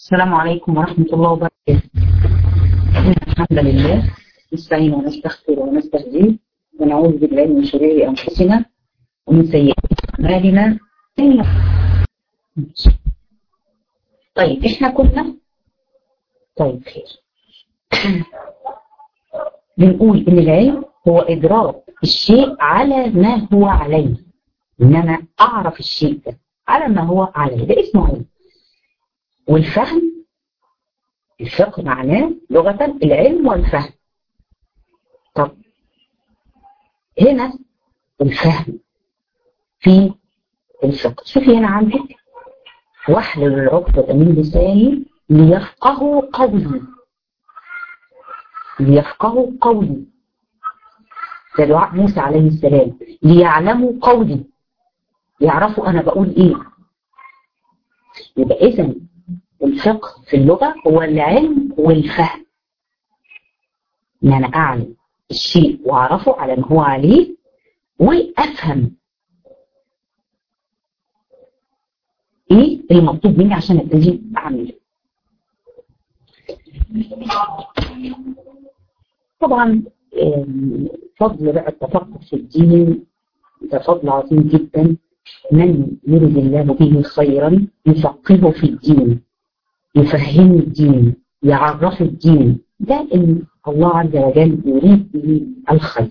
السلام عليكم ورحمة الله وبركاته الحمد لله نستعين ونستغفر ونستهديه ونعوذ بالله من شرور أنفسنا ومن سيئات أعمالنا طيب احنا كنا طيب خير بنقول ان العلم هو ادراك الشيء على ما هو عليه ان انا اعرف الشيء ده على ما هو عليه ده اسمه علم والفهم الفقه معناه لغة العلم والفهم طب هنا الفهم في الفقه شوفي هنا عندك واحلل العقدة من لساني ليفقهوا قولي ليفقهوا قولي ده دعاء موسى عليه السلام ليعلموا قولي يعرفوا انا بقول ايه يبقى اذا الفقه في اللغة هو العلم والفهم ان انا اعلم الشيء واعرفه على ما هو عليه وافهم ايه المطلوب مني عشان ابتدي اعمله طبعا فضل بقى التفقه في الدين ده فضل عظيم جدا من يرد الله به خيرا يفقهه في الدين يفهمه الدين يعرفه الدين ده ان الله عز وجل يريد به الخير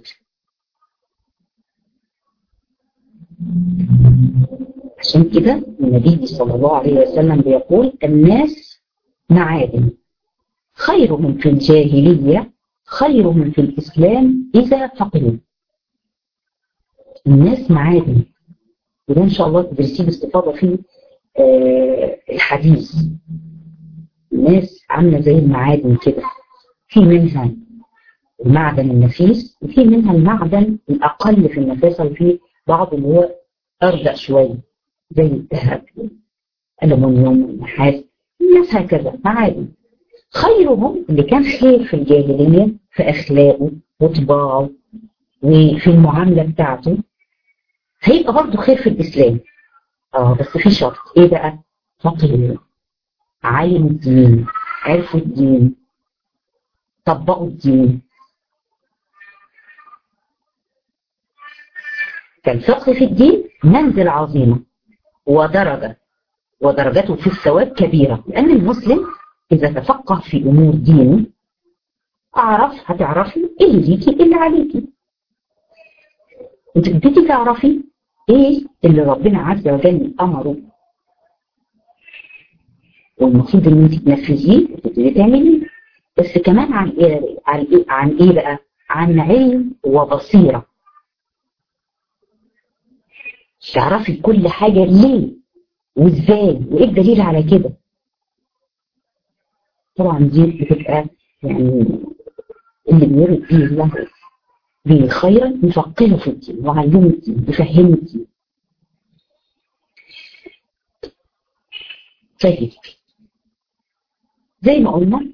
عشان كده النبي صلى الله عليه وسلم بيقول الناس معادن خيرهم في الجاهلية خيرهم في الإسلام إذا فقهوا الناس معادن وده إن شاء الله تدرسيه باستفاضة في آه الحديث الناس عاملة زي المعادن كده في منها المعدن النفيس وفي منها المعدن الأقل في النفاسة وفي بعض اللي هو أرجع شوية زي الذهب الألمنيوم النحاس الناس هكذا معادن خيرهم اللي كان خير في الجاهلية في أخلاقه وطباعه وفي المعاملة بتاعته هيبقى برضه خير في الإسلام اه بس في شرط ايه بقى فقيه علم الدين عرفوا الدين طبقوا الدين فالفقه في الدين منزل عظيمة ودرجة ودرجته في الثواب كبيرة لأن المسلم إذا تفقه في أمور دينه أعرف هتعرفي إيه اللي ليكي إيه اللي عليكي وتبتدي تعرفي إيه اللي ربنا عز وجل أمره والمفروض إن أنت تنفذيه وتبتدي تعمليه بس كمان عن إيه عن إيه عن إيه بقى؟ عن علم وبصيرة تعرفي كل حاجة ليه وإزاي وإيه الدليل على كده طبعا دي بتبقى يعني اللي بيرد به الله به خيرا يفقهه في الدين وعلمه الدين يفهمه الدين طيب زي ما قلنا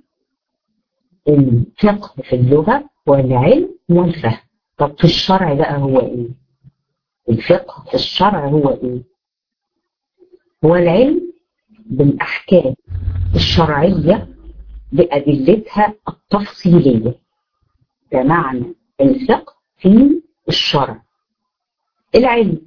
الفقه في اللغة هو العلم والفهم طب في الشرع بقى هو ايه الفقه في الشرع هو ايه هو العلم بالأحكام الشرعية بأدلتها التفصيلية بمعنى الفقه في الشرع العلم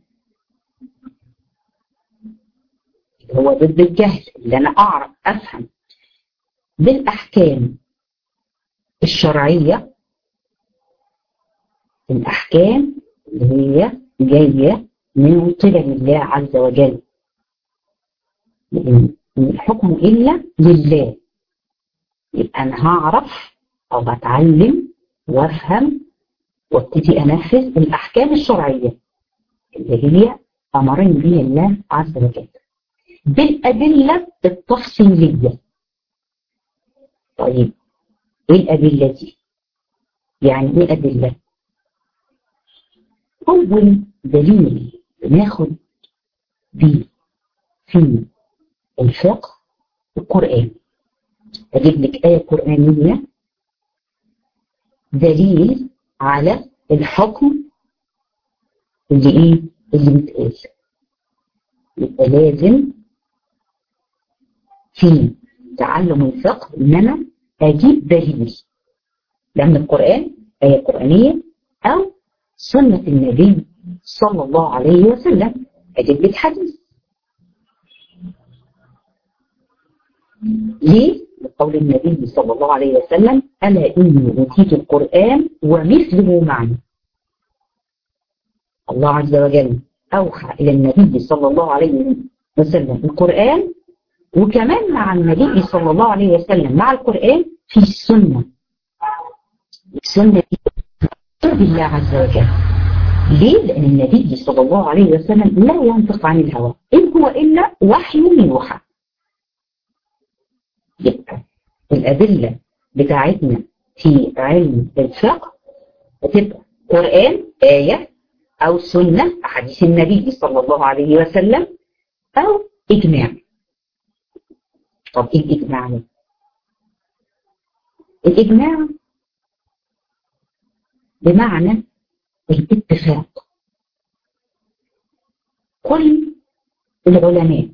هو ضد الجهل اللي أنا أعرف أفهم بالأحكام الشرعية الأحكام اللي هي جاية من قبل الله عز وجل لأن الحكم إلا لله يبقى أنا هعرف أو هتعلم وأفهم وابتدي أنفذ الأحكام الشرعية اللي هي أمرني بها الله عز وجل بالأدلة التفصيلية طيب إيه الأدلة دي؟ يعني إيه أدلة؟ أول دليل بناخد بيه في الفقه القرآن أجيب لك آية قرآنية دليل على الحكم اللي إيه اللي متقال يبقى لازم في تعلم الفقه ان انا اجيب دليل ده من القرآن آية قرآنية او سنة النبي صلى الله عليه وسلم اجيب لك حديث ليه؟ لقول النبي صلى الله عليه وسلم ألا إني أوتيت القرآن ومثله معي الله عز وجل أوحى إلى النبي صلى الله عليه وسلم القرآن وكمان مع النبي صلى الله عليه وسلم مع القرآن في السنة السنة دي بالله عز وجل ليه؟ لأن النبي صلى الله عليه وسلم لا ينطق عن الهوى إن هو إلا وحي يوحى يبقى الأدلة بتاعتنا في علم الفقه بتبقى قرآن آية أو سنة حديث النبي صلى الله عليه وسلم أو إجماع طب إيه الإجماع ده؟ الإجماع بمعنى الاتفاق كل العلماء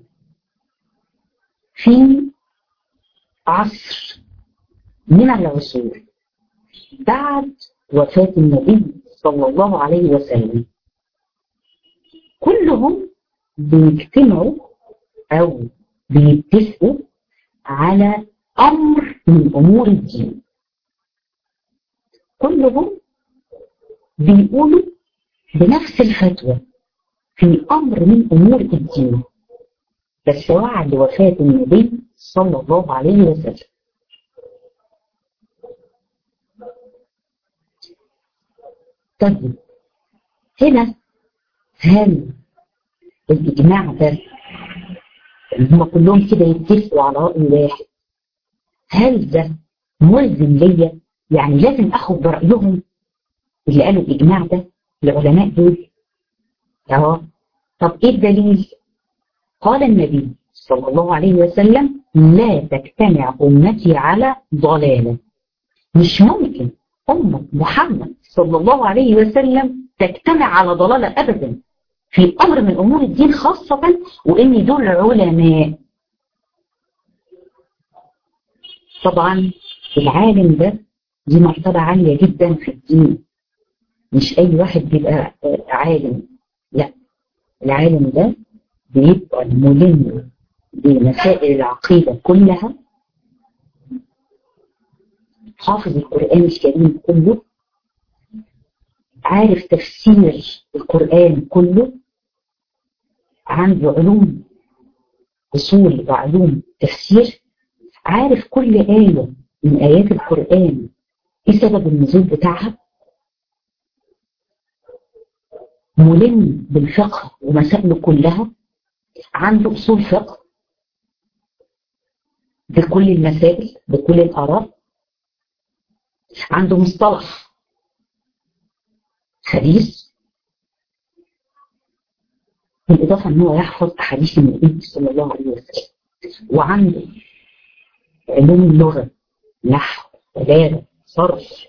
في عصر من العصور بعد وفاة النبي صلى الله عليه وسلم كلهم بيجتمعوا أو بيتفقوا على أمر من أمور الدين كلهم بيقولوا بنفس الفتوى في أمر من أمور الدين بس بعد وفاة النبي صلى الله عليه وسلم طيب هنا هل الإجماع ده هم كلهم كده يتفقوا على رأي واحد هل ده ملزم ليا يعني لازم أخد برأيهم اللي قالوا الإجماع ده العلماء دول اه طب إيه الدليل قال النبي صلى الله عليه وسلم لا تجتمع أمتي على ضلالة مش ممكن أمة محمد صلى الله عليه وسلم تجتمع على ضلالة أبدا في أمر من أمور الدين خاصة وإن دول علماء طبعا العالم ده دي مرتبة عالية جدا في الدين مش أي واحد بيبقى عالم لا العالم ده بيبقى الملم بمسائل العقيدة كلها حافظ القرآن الكريم كله عارف تفسير القرآن كله عنده علوم أصول وعلوم تفسير عارف كل آية من آيات القرآن إيه سبب النزول بتاعها ملم بالفقه ومسائله كلها عنده أصول فقه بكل المسائل بكل الآراء عنده مصطلح حديث بالإضافة أن هو يحفظ أحاديث النبي صلى الله عليه وسلم وعنده علوم اللغة نحو بلاغة صرف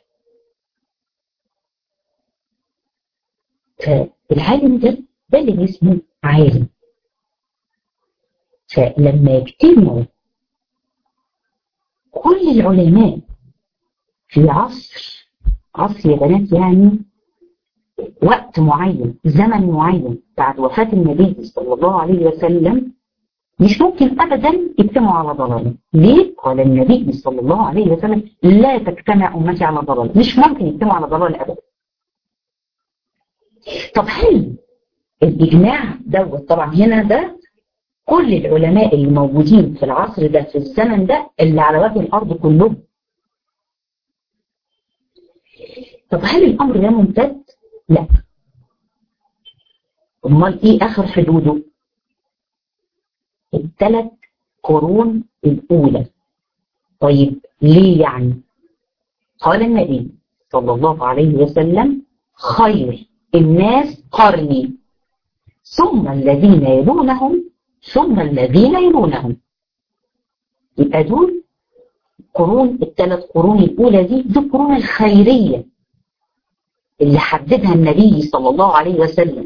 فالعالم ده ده اللي اسمه عالم فلما يجتمعوا كل العلماء في عصر عصر يا بنات يعني وقت معين زمن معين بعد وفاة النبي صلى الله عليه وسلم مش ممكن أبدا يجتمعوا على ضلالة ليه؟ قال النبي صلى الله عليه وسلم لا تجتمع أمتي على ضلالة مش ممكن يجتمعوا على ضلالة أبدا طب هل الإجماع دوت طبعا هنا ده كل العلماء اللي موجودين في العصر ده في الزمن ده اللي على وجه الأرض كلهم طب هل الأمر ده ممتد؟ لا امال ايه اخر حدوده الثلاث قرون الاولى طيب ليه يعني قال النبي صلى الله عليه وسلم خير الناس قرني ثم الذين يلونهم ثم الذين يلونهم يبقى دول قرون الثلاث قرون الاولى دي دي القرون الخيريه اللي حددها النبي صلى الله عليه وسلم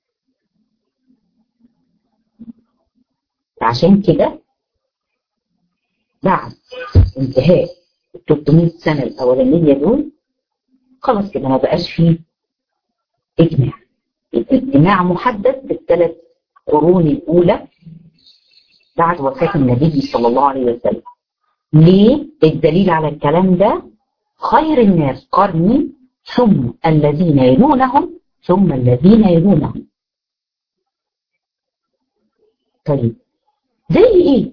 عشان كده بعد انتهاء 300 سنة الأولانية دول خلاص كده ما بقاش فيه إجماع الاجتماع محدد بالثلاث قرون الأولى بعد وفاة النبي صلى الله عليه وسلم ليه؟ الدليل على الكلام ده خير الناس قرني ثم الذين يلونهم ثم الذين يلونهم طيب زي ايه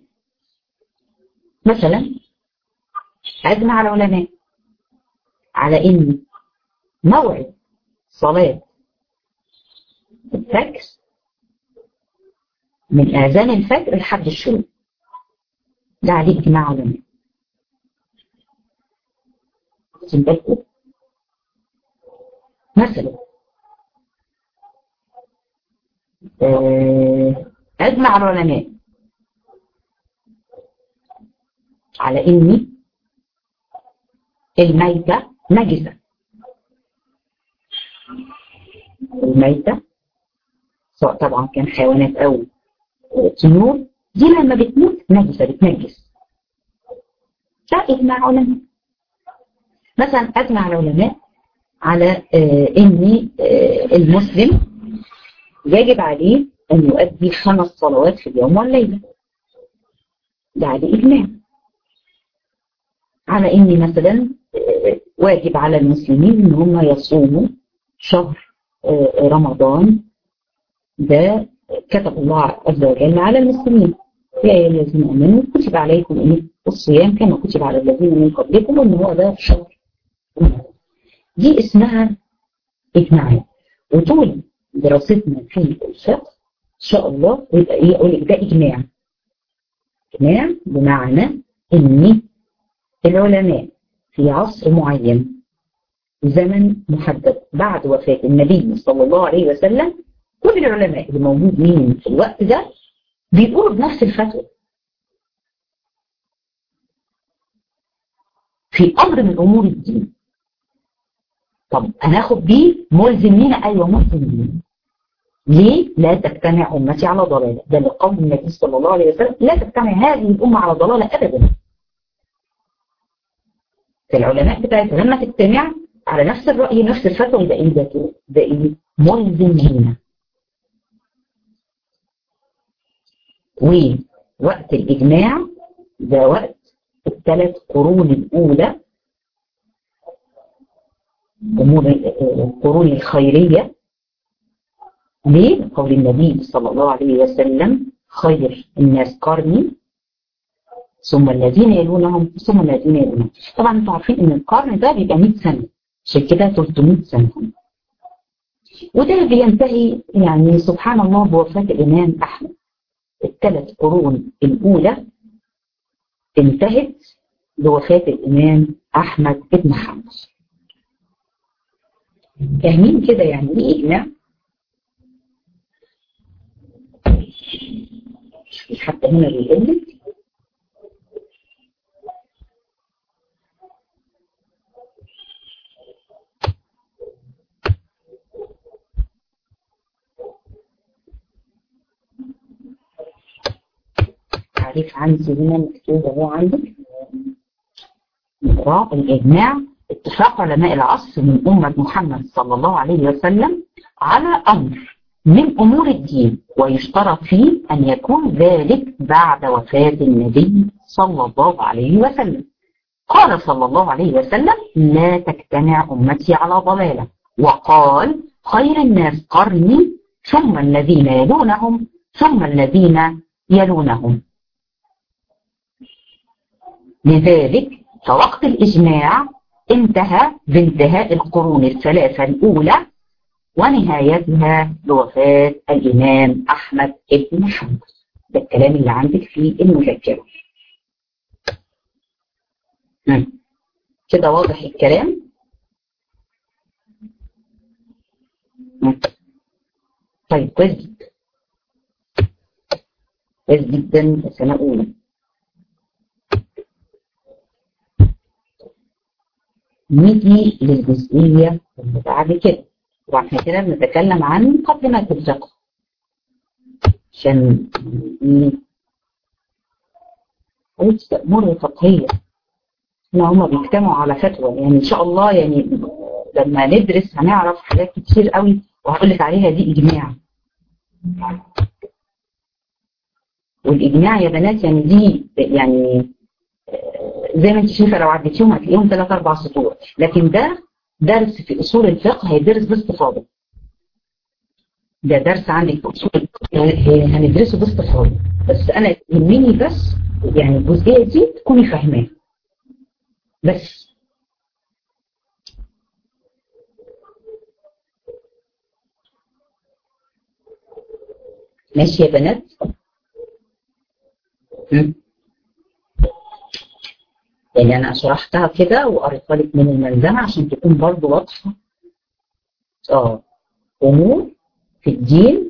مثلا اجمع العلماء على ان موعد صلاة الفجر من اذان الفجر لحد الشروق ده عليه اجماع علماء واخدين بالكم مثلا اجمع العلماء على ان الميتة نجسة الميتة سواء طبعا كان حيوانات او طيور دي لما بتموت نجسة بتنجس ده اجماع علماء مثلا اجمع العلماء على آه ان آه المسلم يجب عليه ان يؤدي خمس صلوات في اليوم والليلة ده عليه اجماع على ان مثلا آه واجب على المسلمين ان هم يصوموا شهر رمضان ده كتب الله عز وجل على المسلمين يا ايها الذين امنوا كتب عليكم ان الصيام كما كتب على الذين من قبلكم وان هو ده شهر دي اسمها اجماعات وطول دراستنا في الفقه ان شاء الله يبقى ايه اقول لك ده اجماع اجماع بمعنى ان العلماء في عصر معين زمن محدد بعد وفاة النبي صلى الله عليه وسلم كل العلماء اللي موجودين في الوقت ده بيقولوا بنفس الفتوى في امر من امور الدين طب هناخد بيه ملزم لينا ايوه ملزم لينا ليه لا تجتمع امتي على ضلاله ده لقول النبي صلى الله عليه وسلم لا تجتمع هذه الامه على ضلاله ابدا العلماء بتاعتها لما تجتمع على نفس الراي نفس الفتوى يبقى ايه ده ده ايه ملزم لينا ووقت الإجماع ده وقت الثلاث قرون الأولى أمور القرون الخيرية ليه؟ قول النبي صلى الله عليه وسلم خير الناس قرني ثم الذين يلونهم ثم الذين يلونهم طبعا انتوا عارفين ان القرن ده بيبقى 100 سنة عشان كده 300 سنة وده بينتهي يعني سبحان الله بوفاة الإمام أحمد الثلاث قرون الأولى انتهت بوفاة الإمام أحمد بن حنبل فاهمين كده يعني ايه إجماع؟ حتى هنا بيقول تعريف عندي هنا مكتوب اهو عندك نقرا الإجماع اتفاق علماء العصر من أمة محمد صلى الله عليه وسلم على أمر من أمور الدين ويشترط فيه أن يكون ذلك بعد وفاة النبي صلى الله عليه وسلم قال صلى الله عليه وسلم لا تجتمع أمتي على ضلالة وقال خير الناس قرني ثم الذين يلونهم ثم الذين يلونهم لذلك فوقت الإجماع انتهى بانتهاء القرون الثلاثة الأولى ونهايتها بوفاة الإمام أحمد بن حنبل ده الكلام اللي عندك في المذكرة كده واضح الكلام مم. طيب كويس جدا كويس جدا سنة أولى نيجي للجزئية اللي بعد كده طبعا احنا كده بنتكلم عن مقدمة الفقه عشان أمور فقهية إن هما بيجتمعوا على فتوى يعني إن شاء الله يعني لما ندرس هنعرف حاجات كتير قوي وهقول لك عليها دي إجماع والإجماع يا بنات يعني دي يعني زي ما انت شايفه لو عديتيهم هتلاقيهم ثلاث اربع سطور لكن ده درس في اصول الفقه هيدرس باستفاضه ده درس عندك في اصول الفقه هندرسه باستفاضه بس انا يهمني بس يعني الجزئيه دي تكوني فاهماها بس ماشي يا بنات يعني انا شرحتها كده وقريتها لك من الملزمه عشان تكون برضو واضحه اه امور في الدين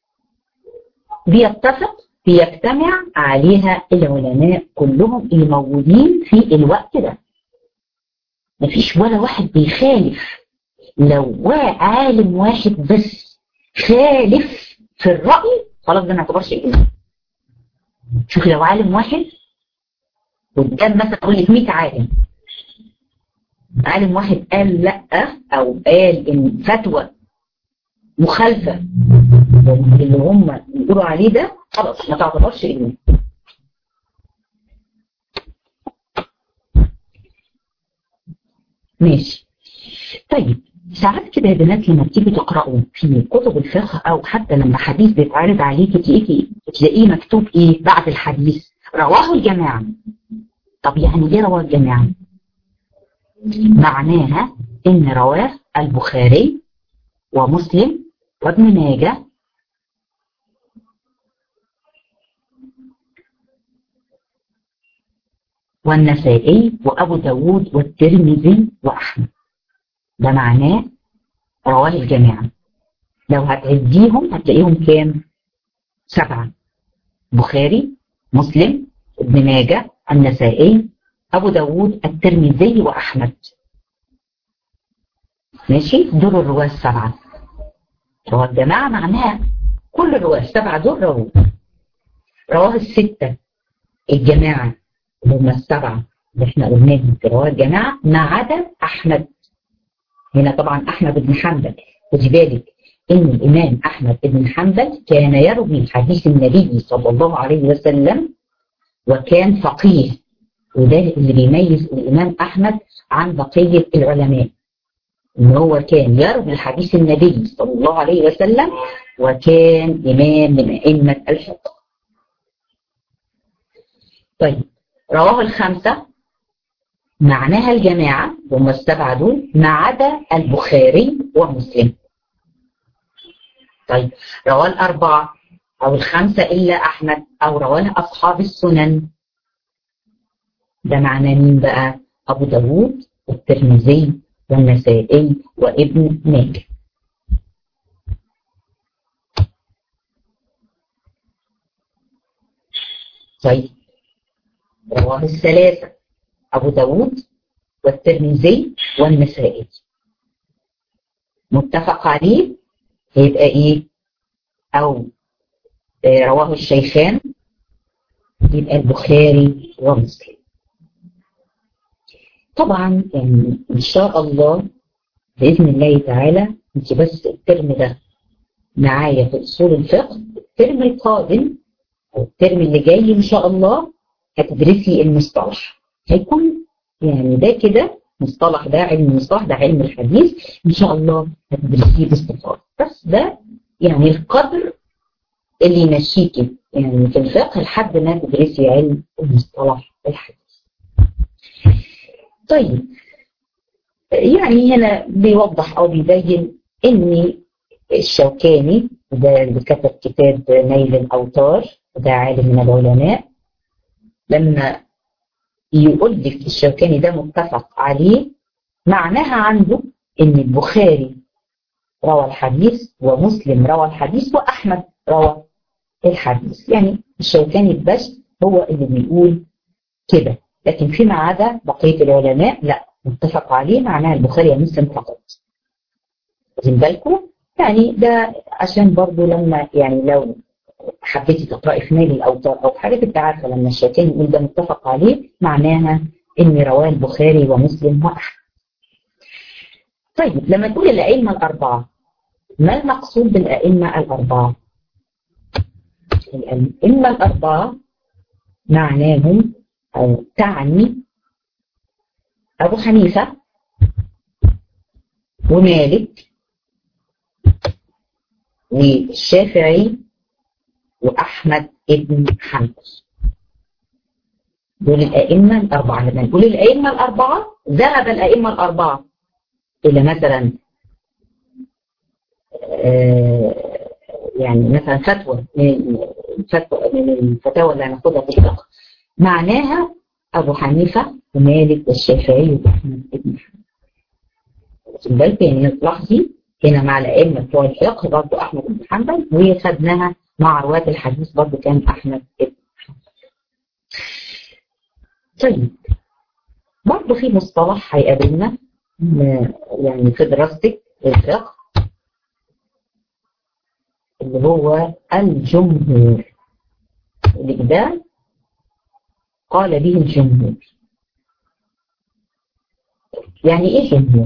بيتفق بيجتمع عليها العلماء كلهم اللي موجودين في الوقت ده مفيش ولا واحد بيخالف لو عالم واحد بس خالف في الرأي خلاص ده ما يعتبرش إجماع شوف لو عالم واحد قدام مثلا اقول لك 100 عالم عالم واحد قال لا او قال ان فتوى مخالفه اللي هم بيقولوا عليه ده خلاص ما تعتبرش اجماع ماشي طيب ساعات كده يا بنات لما بتيجي تقرأوا في كتب الفقه او حتى لما حديث بيتعرض عليكي تلاقيه تلاقيه مكتوب ايه بعد الحديث رواه الجماعه طب يعني ايه رواه الجماعة معناها ان رواه البخاري ومسلم وابن ماجه والنسائي وابو داود والترمذي واحمد ده معناه رواه الجماعة لو هتعديهم هتلاقيهم كام سبعة بخاري مسلم ابن ماجه النسائي أبو داود الترمذي وأحمد ماشي دول الرواة السبعة رواه الجماعة معناها كل الرواة السبعة دول رواه رواه الستة الجماعة اللي هم السبعة اللي احنا قلناهم في رواه الجماعة ما عدا أحمد هنا طبعا أحمد بن حنبل خدي بالك إن الإمام أحمد بن حنبل كان يروي حديث النبي صلى الله عليه وسلم وكان فقيه وده اللي بيميز الإمام أحمد عن بقية العلماء إن هو كان يروي حديث النبي صلى الله عليه وسلم وكان إمام من أئمة الفقه طيب رواه الخمسة معناها الجماعة هم السبعة دول ما عدا البخاري ومسلم طيب رواه الأربعة أو الخمسة إلا أحمد أو رواه أصحاب السنن ده معناه مين بقى أبو داوود والترمذي والنسائي وابن ماجه طيب رواه الثلاثة أبو داوود والترمذي والنسائي متفق عليه هيبقى إيه أو رواه الشيخان يبقى البخاري ومسلم طبعا يعني ان شاء الله باذن الله تعالى انت بس الترم ده معايا في اصول الفقه الترم القادم او الترم اللي جاي ان شاء الله هتدرسي المصطلح هيكون يعني ده كده مصطلح ده علم المصطلح ده علم الحديث ان شاء الله هتدرسيه باستفاضه بس ده يعني القدر اللي يمشيكي يعني في الفقه لحد ما تدرسي علم المصطلح الحديث طيب يعني هنا بيوضح او بيبين ان الشوكاني ده اللي كتب كتاب نيل الاوتار ده عالم من العلماء لما يقول لك الشوكاني ده متفق عليه معناها عنده ان البخاري روى الحديث ومسلم روى الحديث واحمد روى الحديث يعني الشوكاني بس هو اللي بيقول كده لكن فيما عدا بقية العلماء لا متفق عليه معناها البخاري ومسلم فقط واخدين بالكم يعني ده عشان برضو لما يعني لو حبيتي تقرأي في نيل الأوتار أو حاجة أنت عارفة لما الشيخين يقول ده متفق عليه معناها إن رواه البخاري ومسلم وأحمد. طيب لما تقول الأئمة الأربعة ما المقصود بالأئمة الأربعة؟ الأئمة الأربعة معناهم أو تعني أبو حنيفة ومالك والشافعي وأحمد ابن حنبل دول الأئمة الأربعة لما نقول الأئمة الأربعة ذهب الأئمة الأربعة إلى مثلا آه يعني مثلا فتوى من الفتوى من الفتاوى اللي هناخدها في الفقه معناها أبو حنيفة ومالك والشافعي وأحمد ابن حنبل واخد بالك يعني تلاحظي هنا مع الأئمة بتوع الفقه برضه أحمد بن حنبل وخدناها مع رواة الحديث برضه كان أحمد بن حنبل. طيب برضه في مصطلح هيقابلنا يعني في دراستك الفقه اللي هو الجمهور اللي ده قال به الجمهور يعني ايه جمهور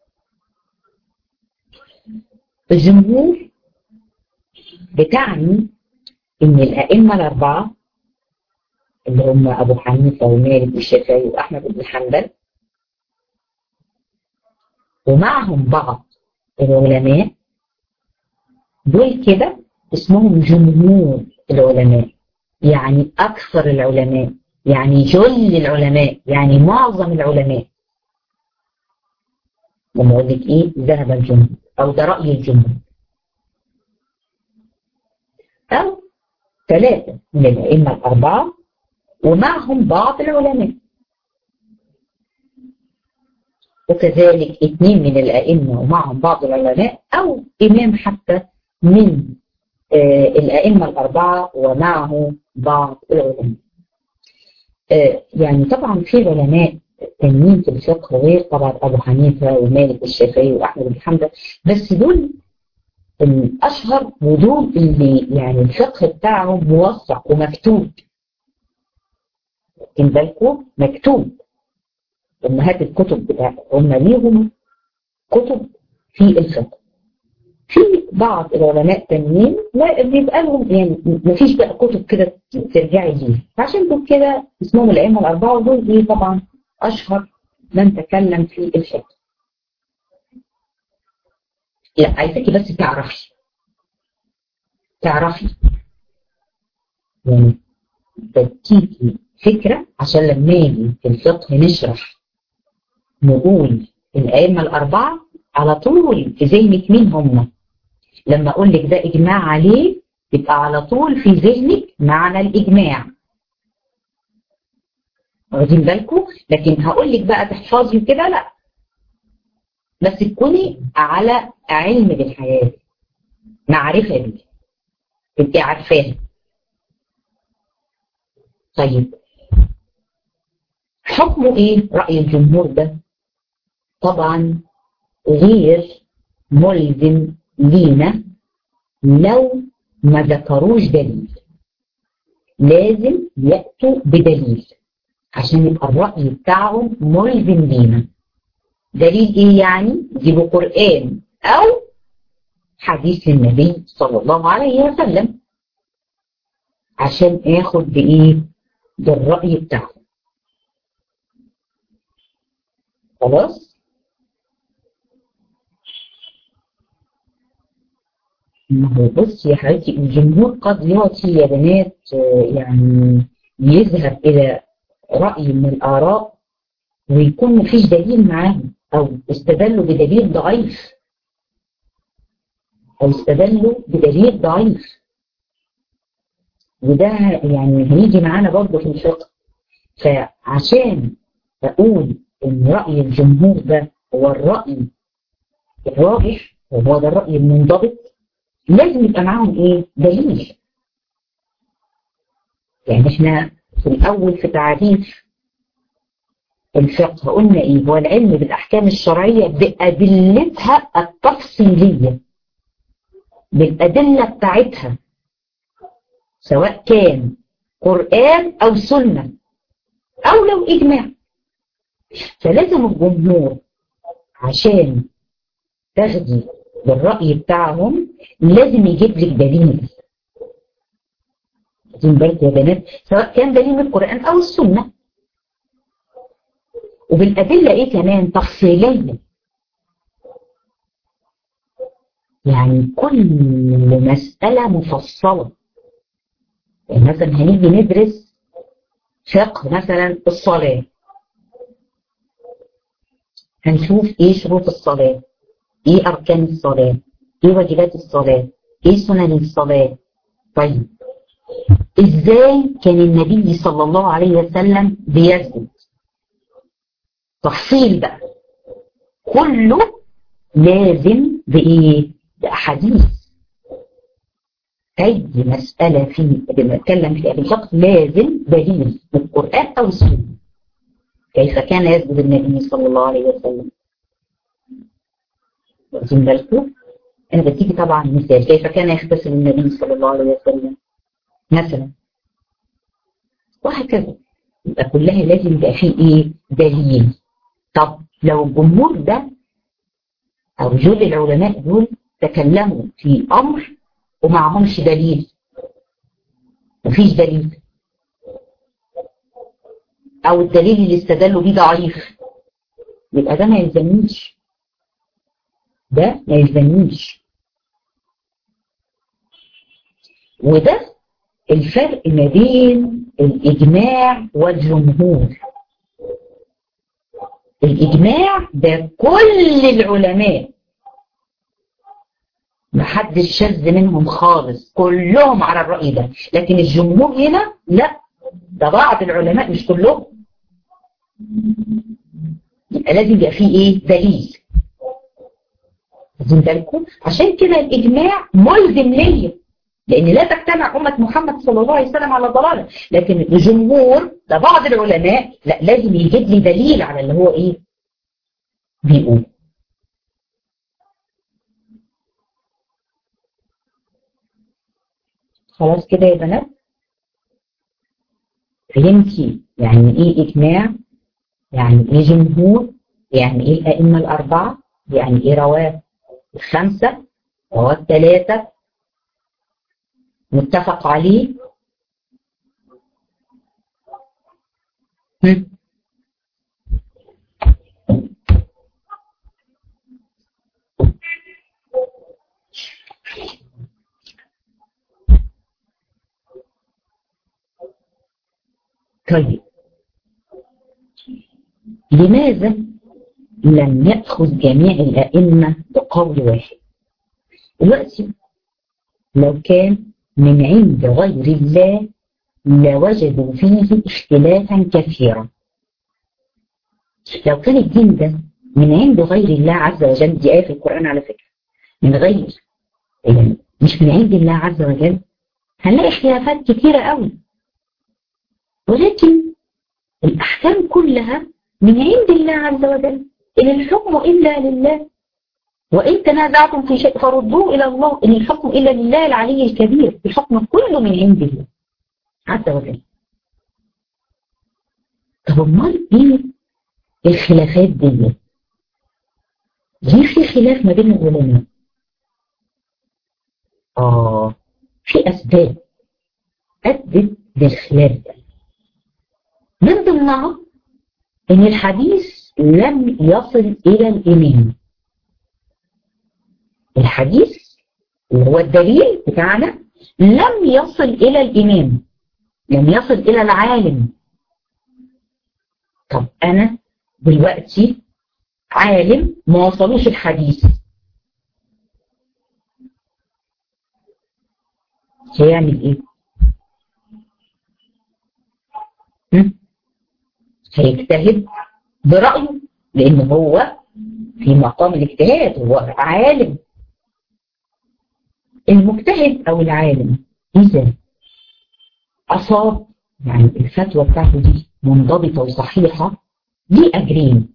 الجمهور بتعني ان الائمه الاربعه اللي هم ابو حنيفه ومالك والشافعي واحمد بن حنبل ومعهم بعض العلماء دول كده اسمهم جمهور العلماء يعني اكثر العلماء يعني جل العلماء يعني معظم العلماء لما اقول لك ايه ذهب الجمهور او ده راي الجمهور او ثلاثه من الائمه الاربعه ومعهم بعض العلماء وكذلك اثنين من الائمه ومعهم بعض العلماء او امام حتى من آه الائمه الاربعه ومعه بعض العلماء آه يعني طبعا في علماء تانيين في الفقه غير طبعا ابو حنيفه ومالك والشافعي واحمد بن حنبل بس دول الاشهر ودول اللي يعني الفقه بتاعهم موثق ومكتوب واخدين بالكم مكتوب امهات الكتب بتاعهم هم ليهم كتب في الفقه في بعض العلماء تانيين لا بيبقى لهم يعني ما فيش بقى كتب كده ترجعي ليها فعشان دول كده اسمهم الائمه الاربعه ودول ايه طبعا اشهر من تكلم في الفقه لا عايزاكي بس تعرفي تعرفي يعني تديكي فكرة عشان لما يجي في الفقه نشرح نقول الأئمة الأربعة على طول في ذهنك مين هم لما أقول لك ده إجماع عليه يبقى على طول في ذهنك معنى الإجماع واخدين بالكم لكن هقول لك بقى تحفظي وكده لا بس تكوني على علم بالحياة معرفة بيه تبقي عارفاها طيب حكمه ايه رأي الجمهور ده طبعا غير ملزم لينا لو ما ذكروش دليل لازم يأتوا بدليل عشان يبقى الرأي بتاعهم ملزم لينا دليل ايه يعني يجيبوا قرآن او حديث النبي صلى الله عليه وسلم عشان اخد بايه بالرأي بتاعهم خلاص ما هو بص يا حبيبتي الجمهور قد يعطي يا بنات يعني يذهب الى رأي من الآراء ويكون مفيش دليل معاهم أو استدلوا بدليل ضعيف أو استدلوا بدليل ضعيف وده يعني هيجي معانا برضه في الفقه فعشان أقول إن رأي الجمهور ده هو الرأي الراجح وهو ده الرأي المنضبط لازم يبقى معاهم إيه؟ دليل يعني إحنا في الأول في تعريف الفقه قلنا ايه هو العلم بالاحكام الشرعيه بادلتها التفصيليه بالادله بتاعتها سواء كان قرآن أو سنة أو لو إجماع فلازم الجمهور عشان تاخدي بالرأي بتاعهم لازم يجيب لك دليل خدين بالك يا بنات سواء كان دليل من القرآن أو السنة وبالأدلة إيه كمان تفصيلية يعني كل مسألة مفصلة يعني مثلا هنيجي ندرس فقه مثلا الصلاة هنشوف ايه شروط الصلاة ايه اركان الصلاة ايه واجبات الصلاة ايه سنن الصلاة طيب ازاي كان النبي صلى الله عليه وسلم بيسجد تفصيل بقى كله لازم بايه باحاديث اي مسألة في بنتكلم فيها بالفقه لازم دليل من القرآن او السنة كيف كان يسجد النبي صلى الله عليه وسلم واخدين بالكم انا بديكي طبعا مثال كيف كان يغتسل النبي صلى الله عليه وسلم مثلا وهكذا يبقى كلها لازم يبقى فيه ايه دليل طب لو الجمهور ده او جل العلماء دول تكلموا في امر ومعهمش دليل مفيش دليل او الدليل اللي استدلوا بيه ضعيف يبقى ده ما يلزمنيش ده ما يلزمنيش وده الفرق ما بين الإجماع والجمهور الإجماع ده كل العلماء محدش شذ منهم خالص كلهم على الرأي ده لكن الجمهور هنا لا ده بعض العلماء مش كلهم يبقى لازم يبقى فيه ايه دليل واخدين بالكم عشان كده الاجماع ملزم ليا لان لا تجتمع امه محمد صلى الله عليه وسلم على ضلاله لكن الجمهور ده بعض العلماء لا لازم يجيب لي دليل على اللي هو ايه بيقول خلاص كده يا بنات فهمتي يعني ايه اجماع يعني ايه جمهور يعني ايه الائمه الاربعه يعني ايه رواه الخمسه رواه الثلاثه متفق عليه هم. طيب لماذا لم يأخذ جميع الأئمة بقول واحد دلوقتي لو كان من عند غير الله لوجدوا فيه اختلافا كثيرا لو كان الدين ده من عند غير الله عز وجل دي آية في القرآن على فكرة من غير يعني مش من عند الله عز وجل هنلاقي اختلافات كثيرة قوي ولكن الأحكام كلها من عند الله عز وجل إن الحكم إلا لله وإن تنازعتم في شيء فردوه إلى الله إن الحكم إلا لله العلي الكبير الحكم كله من عند الله عز وجل طب امال ايه الخلافات دي ليه في خلاف ما بين العلماء اه في اسباب ادت للخلاف ده من ضمنها ان الحديث لم يصل الى الامام الحديث اللي هو الدليل بتاعنا لم يصل الى الامام لم يصل الى العالم طب انا دلوقتي عالم ما وصلوش الحديث هيعمل ايه هم؟ هيجتهد برأيه لان هو في مقام الاجتهاد هو عالم المجتهد او العالم اذا اصاب يعني الفتوى بتاعته دي منضبطة وصحيحة دي اجرين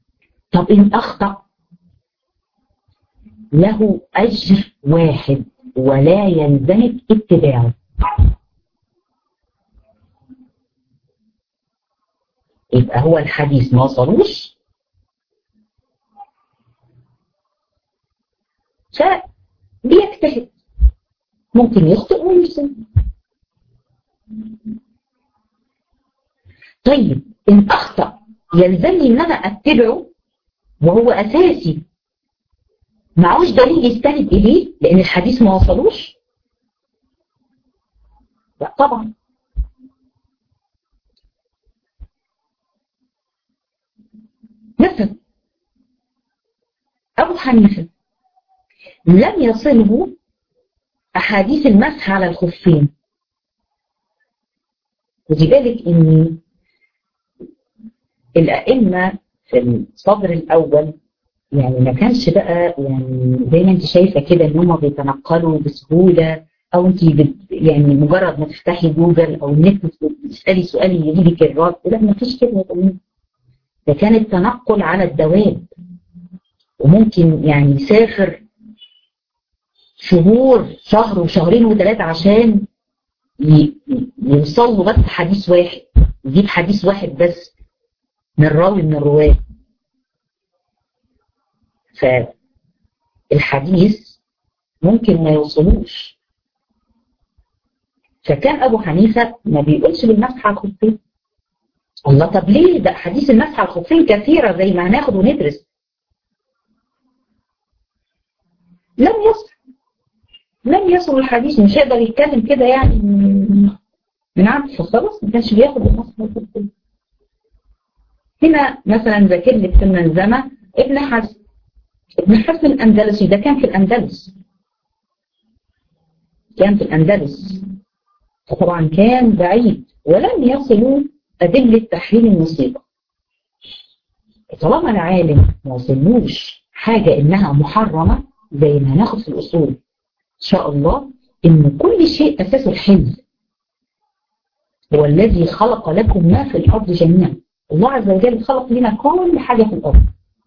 طب ان اخطأ له اجر واحد ولا يلزمك اتباعه يبقى هو الحديث ما وصلوش فبيجتهد ممكن يخطئ ويصيب طيب ان اخطأ يلزمني ان انا اتبعه وهو اساسي معوش دليل يستند اليه لان الحديث ما وصلوش لا طبعا مثلا ابو حنيفه لم يصله احاديث المسح على الخفين خدي بالك ان الائمه في الصدر الاول يعني ما كانش بقى يعني زي ما انت شايفه كده ان هم بيتنقلوا بسهوله او انت يعني مجرد ما تفتحي جوجل او النت تسالي سؤال يجي لك الرد لا ما فيش كده يا ده كان التنقل على الدواب وممكن يعني يسافر شهور شهر وشهرين وثلاثه عشان يوصل له بس حديث واحد يجيب حديث واحد بس من راوي من الرواه فالحديث ممكن ما يوصلوش فكان ابو حنيفه ما بيقولش بالمسح على الخفين الله طب ليه ده حديث المسح على الخفين كثيره زي ما هناخد وندرس لم يصل لم يصل الحديث مش هيقدر يتكلم كده يعني من عبد فخلاص ما كانش بياخد المسح على الخفين هنا مثلا ذاكر لك في المنظمه ابن حزم ابن حزم الأندلسي ده كان في الأندلس كان في الأندلس فطبعا كان بعيد ولم يصلوا أدلة تحريم المصيبة طالما العالم ما وصلوش حاجة إنها محرمة زي ما هناخد في الأصول إن شاء الله إن كل شيء أساسه الحل هو الذي خلق لكم ما في الأرض جميعا الله عز وجل خلق لنا كل حاجة في الأرض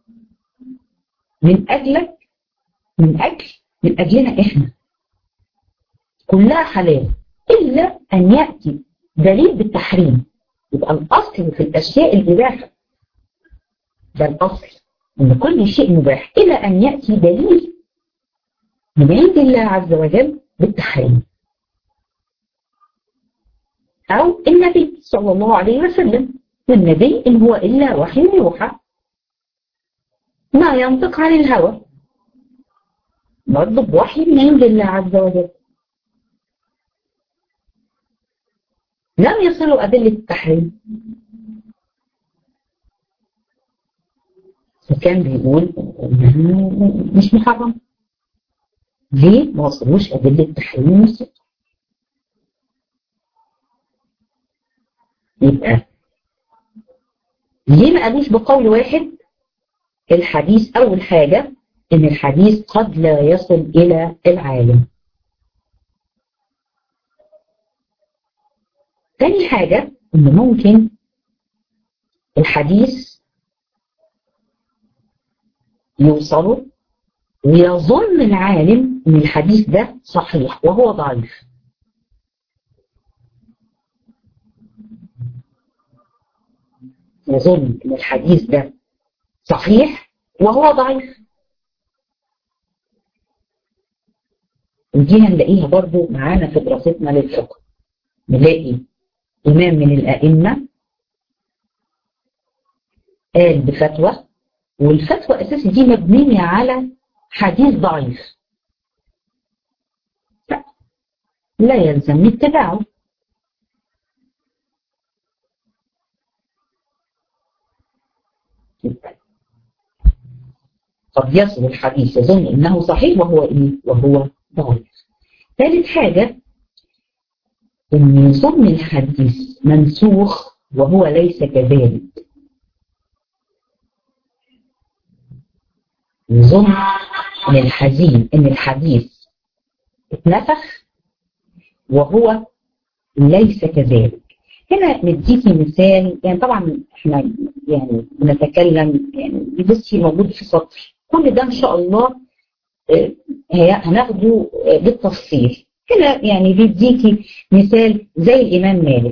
من أجلك من أجل من أجلنا إحنا كلها حلال إلا أن يأتي دليل بالتحريم يبقى الأصل في الأشياء الإباحة ده الأصل إن كل شيء مباح إلى أن يأتي دليل من عند الله عز وجل بالتحريم أو النبي صلى الله عليه وسلم والنبي إن هو إلا وحي يوحى ما ينطق عن الهوى برضه بوحي من عند الله عز وجل لم يصلوا أدلة التحريم فكان بيقول مش محرم ليه ما وصلوش أدلة التحريم والسكر يبقى ليه ما قالوش بقول واحد الحديث أول حاجة إن الحديث قد لا يصل إلى العالم تاني حاجة إن ممكن الحديث يوصله ويظن العالم إن الحديث ده صحيح وهو ضعيف يظن إن الحديث ده صحيح وهو ضعيف ودي هنلاقيها برضو معانا في دراستنا للفقه نلاقي إمام من الأئمة قال بفتوى والفتوى أساسا دي مبنية على حديث ضعيف لا, لا يلزم اتباعه قد يصل الحديث يظن انه صحيح وهو ايه وهو ضعيف ثالث حاجة ان يظن الحديث منسوخ وهو ليس كذلك يظن ان الحزين ان الحديث اتنفخ وهو ليس كذلك هنا نديكي مثال يعني طبعا احنا يعني بنتكلم يعني بصي موجود في سطر كل ده ان شاء الله هي هناخده بالتفصيل هنا يعني بيديكي مثال زي الإمام مالك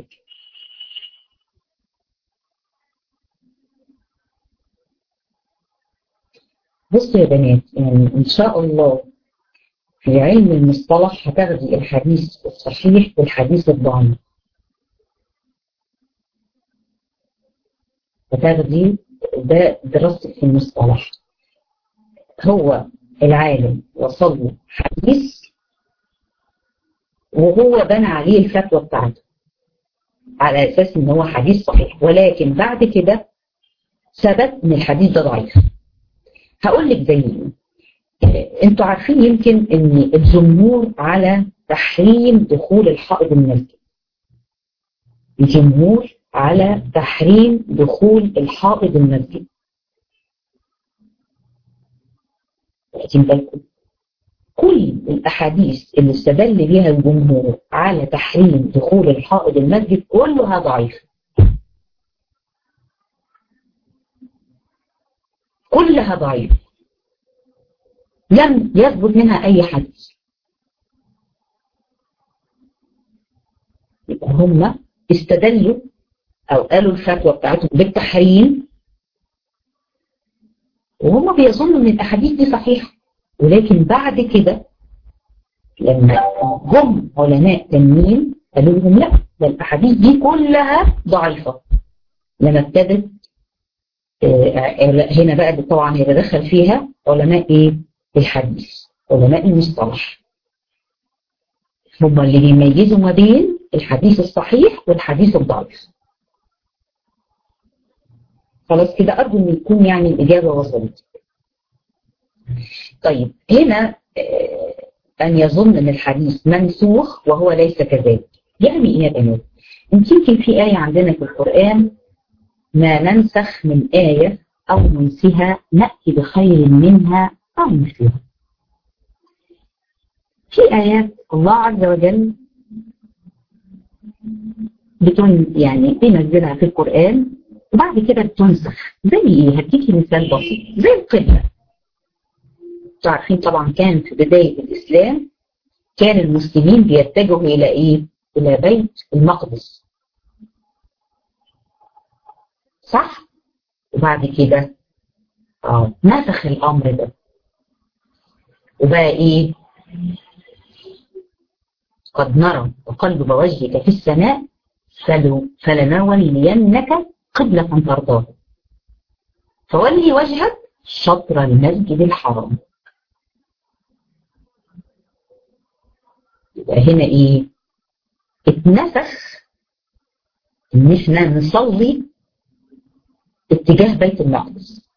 بصوا يا بنات يعني إن شاء الله في علم المصطلح هتاخدي الحديث الصحيح والحديث الضعيف هتاخدي ده دراستك في المصطلح هو العالم وصل له حديث وهو بنى عليه الفتوى بتاعته على اساس ان هو حديث صحيح ولكن بعد كده ثبت ان الحديث ده ضعيف هقول لك زي ايه انتوا عارفين يمكن ان الجمهور على تحريم دخول الحائض المسجد الجمهور على تحريم دخول الحائض المسجد واخدين بالكم كل الاحاديث اللي استدل بها الجمهور على تحريم دخول الحائض المسجد كلها ضعيفه كلها ضعيفه لم يثبت منها اي حديث يبقى هم استدلوا او قالوا الفتوى بتاعتهم بالتحريم وهم بيظنوا ان الاحاديث دي صحيحه ولكن بعد كده لما جم علماء تانيين قالوا لهم لا ده الاحاديث دي كلها ضعيفه لما ابتدت هنا بقى طبعا يتدخل فيها علماء ايه الحديث علماء المصطلح هم اللي بيميزوا ما بين الحديث الصحيح والحديث الضعيف خلاص كده أرجو أن يكون يعني الإجابة وصلت طيب هنا أن يظن أن الحديث منسوخ وهو ليس كذلك يعني إيه يا بنات؟ أنت يمكن في آية عندنا في القرآن ما ننسخ من آية أو ننسها نأتي بخير منها أو مثلها في آيات الله عز وجل بتن يعني بينزلها في القرآن وبعد كده بتنسخ زي ايه هديكي مثال بسيط زي القبلة عارفين طبعا كان في بداية الإسلام كان المسلمين بيتجهوا إلى إيه؟ إلى بيت المقدس صح؟ وبعد كده اه نسخ الأمر ده وبقى إيه؟ قد نرى تقلب وجهك في السماء فلنولينك قبلة ترضاها فولي وجهك شطر المسجد الحرام يبقى هنا ايه اتنسخ ان احنا نصلي اتجاه بيت المقدس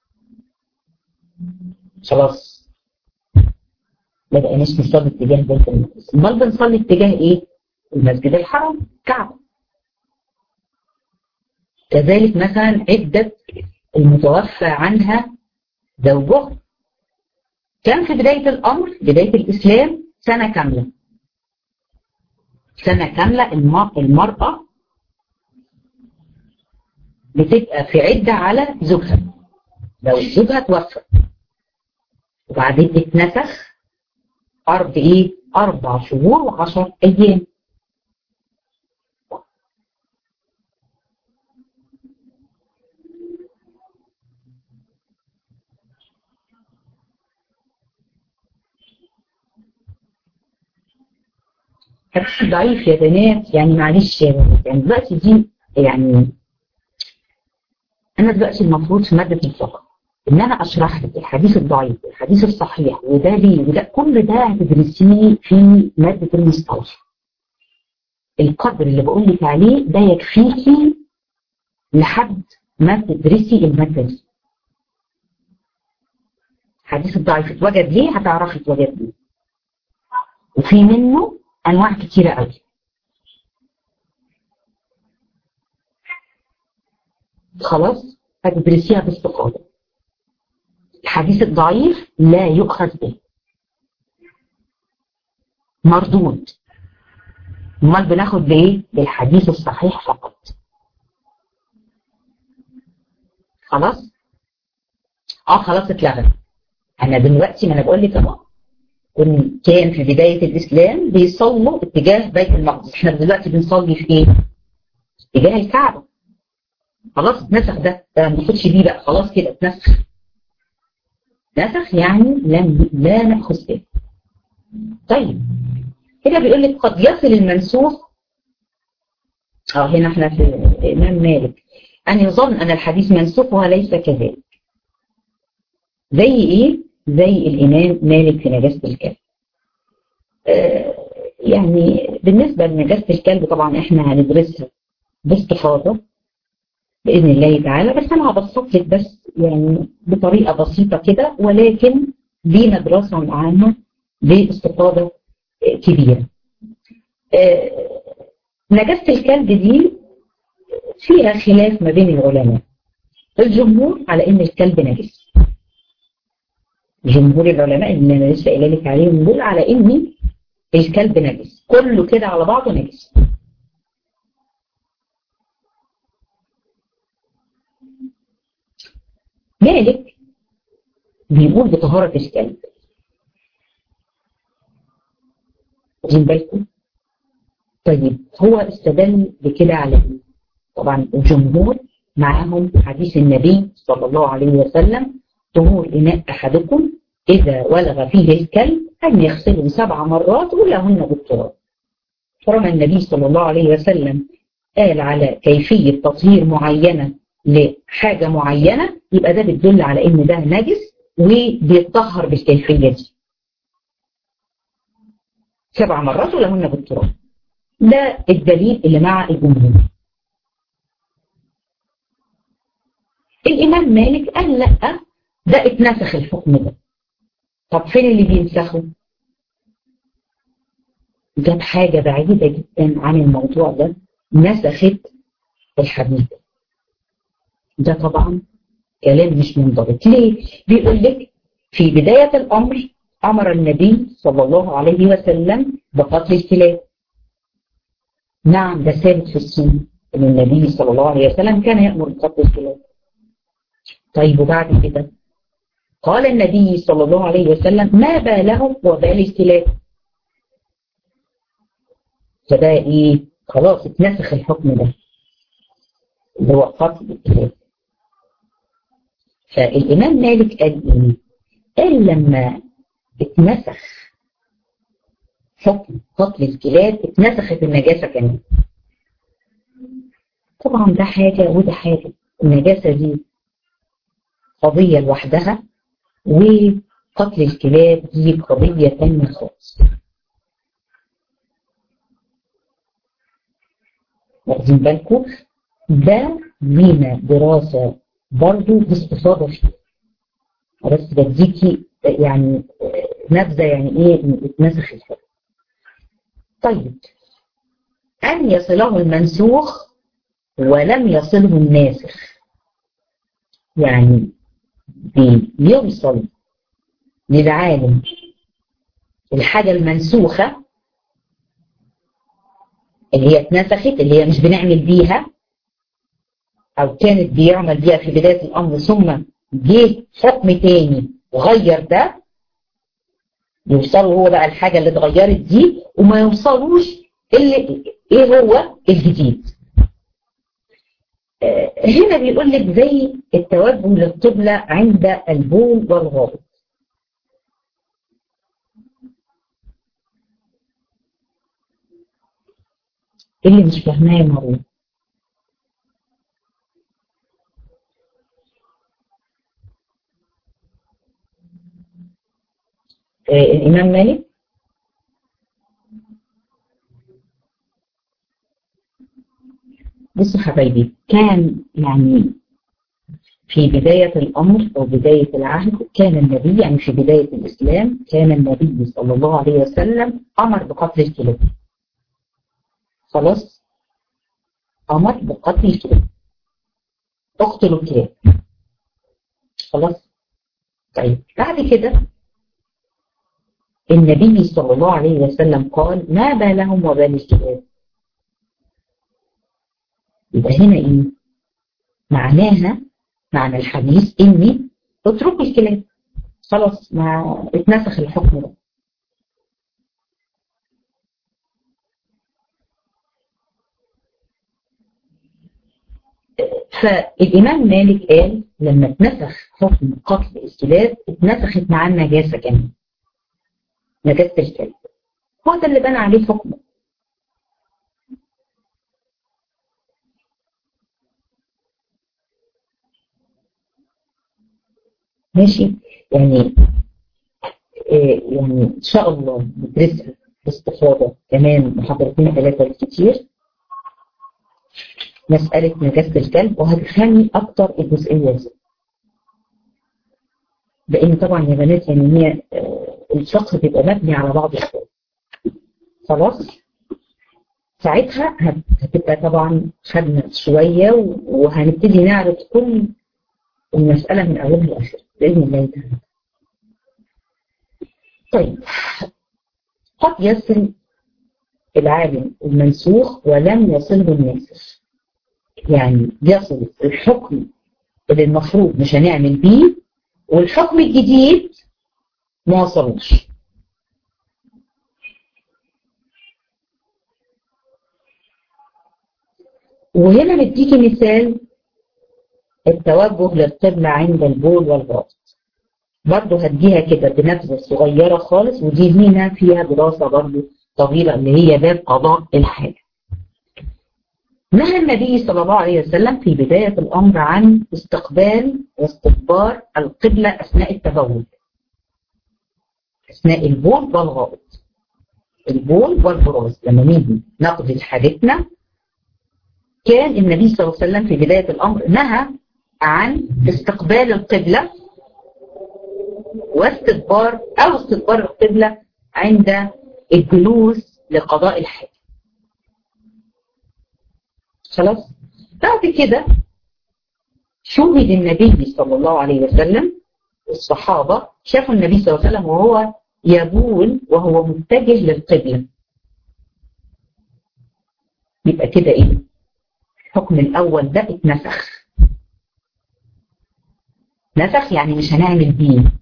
خلاص ما بقيناش نصلي اتجاه بيت المقدس امال بنصلي اتجاه ايه المسجد الحرام كعبه كذلك مثلا عدة المتوفى عنها زوجها كان في بداية الأمر بداية الإسلام سنة كاملة سنة كاملة المرأة بتبقى في عدة على زوجها لو زوجها توفى وبعدين اتنسخ أرض إيه؟ أربع شهور وعشر أيام حديث ضعيف يا بنات يعني معلش يا بنات يعني دلوقتي دي يعني انا دلوقتي المفروض في ماده الفقه ان انا اشرح لك الحديث الضعيف الحديث الصحيح وده ليه وده كل ده هتدرسيه في ماده المصطلح القدر اللي بقول لك عليه ده يكفيكي لحد ما تدرسي الماده دي الحديث الضعيف اتوجد ليه هتعرفي اتوجد ليه وفي منه انواع كتيره قوي خلاص هتدرسيها باستفاضه الحديث الضعيف لا يؤخذ به مردود امال بناخد بايه بالحديث الصحيح فقط خلاص اه خلاص اتلغى انا دلوقتي ما انا بقول لك اهو كان في بداية الإسلام بيصلوا اتجاه بيت المقدس احنا دلوقتي بنصلي في ايه؟ اتجاه الكعبة خلاص اتنسخ ده ده ما ناخدش بيه بقى خلاص كده اتنسخ نسخ يعني لم لا نأخذ به طيب هنا بيقول لك قد يصل المنسوخ اه هنا احنا في الإمام مالك أن يظن أن الحديث منسوخ وليس كذلك زي إيه؟ زي الإمام مالك في نجاسة الكلب آه يعني بالنسبة لنجاسة الكلب طبعا احنا هندرسها باستفاضة بإذن الله تعالى بس أنا هبسط لك بس يعني بطريقة بسيطة كده ولكن لينا دراسة عنها باستفاضة كبيرة آه نجاسة الكلب دي فيها خلاف ما بين العلماء الجمهور على ان الكلب نجس جمهور العلماء اللي انا لسه قايله لك عليهم دول على ان الكلب نجس كله كده على بعضه نجس مالك بيقول بطهارة الكلب واخدين بالكم طيب هو استدل بكده على ايه طبعا الجمهور معاهم حديث النبي صلى الله عليه وسلم طهور إناء أحدكم إذا ولغ فيه الكلب أن يغسله سبع مرات ولهن بالتراب فرمى النبي صلى الله عليه وسلم قال على كيفية تطهير معينة لحاجة معينة يبقى ده بتدل على إن ده نجس وبيتطهر بالكيفية دي سبع مرات ولهن بالتراب ده الدليل اللي مع الجمهور الإمام مالك قال لا ده اتنسخ الحكم ده طب فين اللي بينسخه جاب حاجة بعيدة جدا عن الموضوع ده نسخت الحديث ده طبعا كلام مش منضبط ليه بيقول لك في بداية الأمر أمر النبي صلى الله عليه وسلم بقتل الكلاب نعم ده ثابت في السنة ان النبي صلى الله عليه وسلم كان يأمر بقتل الكلاب طيب وبعد كده قال النبي صلى الله عليه وسلم ما بالهم وبال الكلاب فده ايه خلاص اتنسخ الحكم ده اللي هو قتل الكلاب فالإمام مالك قال ايه قال لما اتنسخ حكم قتل الكلاب اتنسخت النجاسة كمان طبعا ده حاجة وده حاجة النجاسة دي قضية لوحدها وقتل الكلاب دي قضية تانية خالص واخدين بالكم ده لينا دراسة برضو باستفاضة فيه بس بديكي يعني نبذة يعني ايه اتنسخ الحكم طيب أن يصله المنسوخ ولم يصله الناسخ يعني بيوصل للعالم الحاجة المنسوخة اللي هي اتنسخت اللي هي مش بنعمل بيها أو كانت بيعمل بيها في بداية الأمر ثم جه حكم تاني وغير ده يوصلوا هو بقى الحاجة اللي اتغيرت دي وما يوصلوش اللي ايه هو الجديد آه هنا بيقول لك زي التوجه للقبلة عند البول والغائط اللي مش فاهماه يا مروه آه الإمام مالك بصوا حبايبي كان يعني في بداية الأمر أو بداية العهد كان النبي يعني في بداية الإسلام كان النبي صلى الله عليه وسلم أمر بقتل الكلاب خلاص أمر بقتل الكلاب اقتلوا الكلاب خلاص طيب بعد كده النبي صلى الله عليه وسلم قال ما بالهم وبال الكلاب يبقى هنا ايه معناها معنى الحديث اني اترك الكلاب خلاص ما اتنسخ الحكم ده فالإمام مالك قال لما اتنسخ حكم قتل الكلاب اتنسخت معاه النجاسة كمان نجاسة الكلب هو ده اللي بنى عليه حكمه ماشي يعني إيه يعني ان شاء الله ندرسها باستفاضه كمان محاضرتين ثلاثه بالكثير مساله نجاسه الكلب وهتفهمي اكتر الجزئيه دي لان طبعا يا بنات يعني هي الفقه بيبقى مبني على بعض الشيء خلاص ساعتها هتبقى طبعا خدنا شويه وهنبتدي نعرض كل المساله من اولها لاخرها باذن الله تعالى طيب قد يصل العالم المنسوخ ولم يصله الناسخ يعني يصل الحكم اللي المفروض مش هنعمل بيه والحكم الجديد ما وصلوش وهنا نديكي مثال التوجه للقبلة عند البول والغائط برضه هديها كده بنبذة صغيرة خالص ودي لينا فيها دراسة برضه طويلة اللي هي باب قضاء الحاجة. نهى النبي صلى الله عليه وسلم في بداية الأمر عن استقبال واستدبار القبلة أثناء التبول. أثناء البول والغائط. البول والبراز لما نيجي نقضي حاجتنا كان النبي صلى الله عليه وسلم في بداية الأمر نهى عن استقبال القبلة واستدبار أو استدبار القبلة عند الجلوس لقضاء الحاجة خلاص بعد كده شوهد النبي صلى الله عليه وسلم الصحابة شافوا النبي صلى الله عليه وسلم وهو يبول وهو متجه للقبلة يبقى كده ايه الحكم الاول ده اتنسخ نسخ يعني مش هنعمل بيه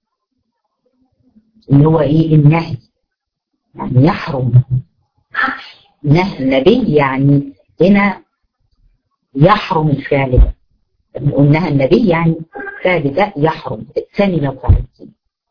اللي هو ايه النهي يعني يحرم نهي النبي يعني هنا يحرم الفعل ده قلناها النبي يعني الفعل ده يحرم الثاني لو فعلتيه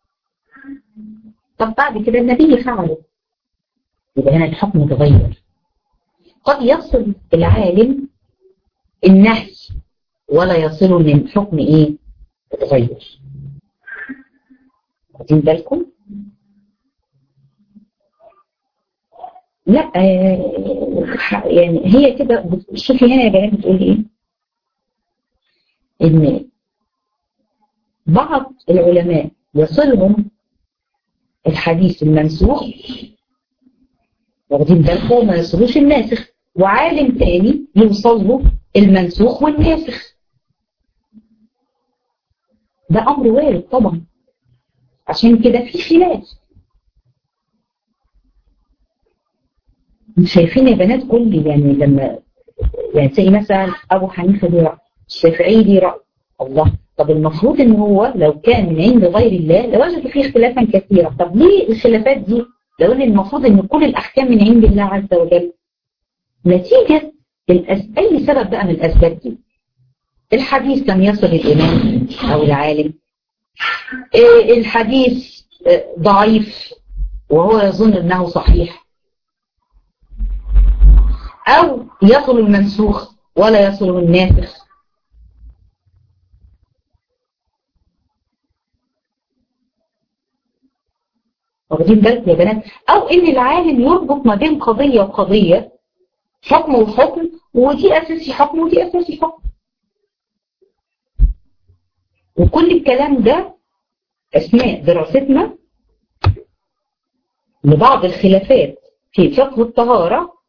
طب بعد كده النبي فعله يبقى هنا الحكم اتغير قد يصل العالم النهي ولا يصل من حكم ايه اتغير واخدين بالكم لا يعني هي كده شوفي هنا يا بنات بتقول ايه ان بعض العلماء يصلهم الحديث المنسوخ واخدين بالكم ما يصلوش الناسخ وعالم تاني يوصل له المنسوخ والناسخ ده امر وارد طبعا عشان كده في خلاف شايفين يا بنات كل يعني لما يعني زي مثلا ابو حنيفه ليه راي الشافعي ليه راي الله طب المفروض ان هو لو كان من عند غير الله لوجد فيه اختلافا كثيرا طب ليه الخلافات دي لو ان المفروض ان كل الاحكام من عند الله عز وجل نتيجه الأس... اي سبب بقى من الاسباب دي الحديث لم يصل الامام او العالم إيه الحديث ضعيف وهو يظن انه صحيح او يصل المنسوخ ولا يصل الناسخ واخدين بالك يا بنات او ان العالم يربط ما بين قضية وقضية حكم وحكم ودي اساسي حكم ودي اساسي حكم وكل الكلام ده اثناء دراستنا لبعض الخلافات في فقه الطهارة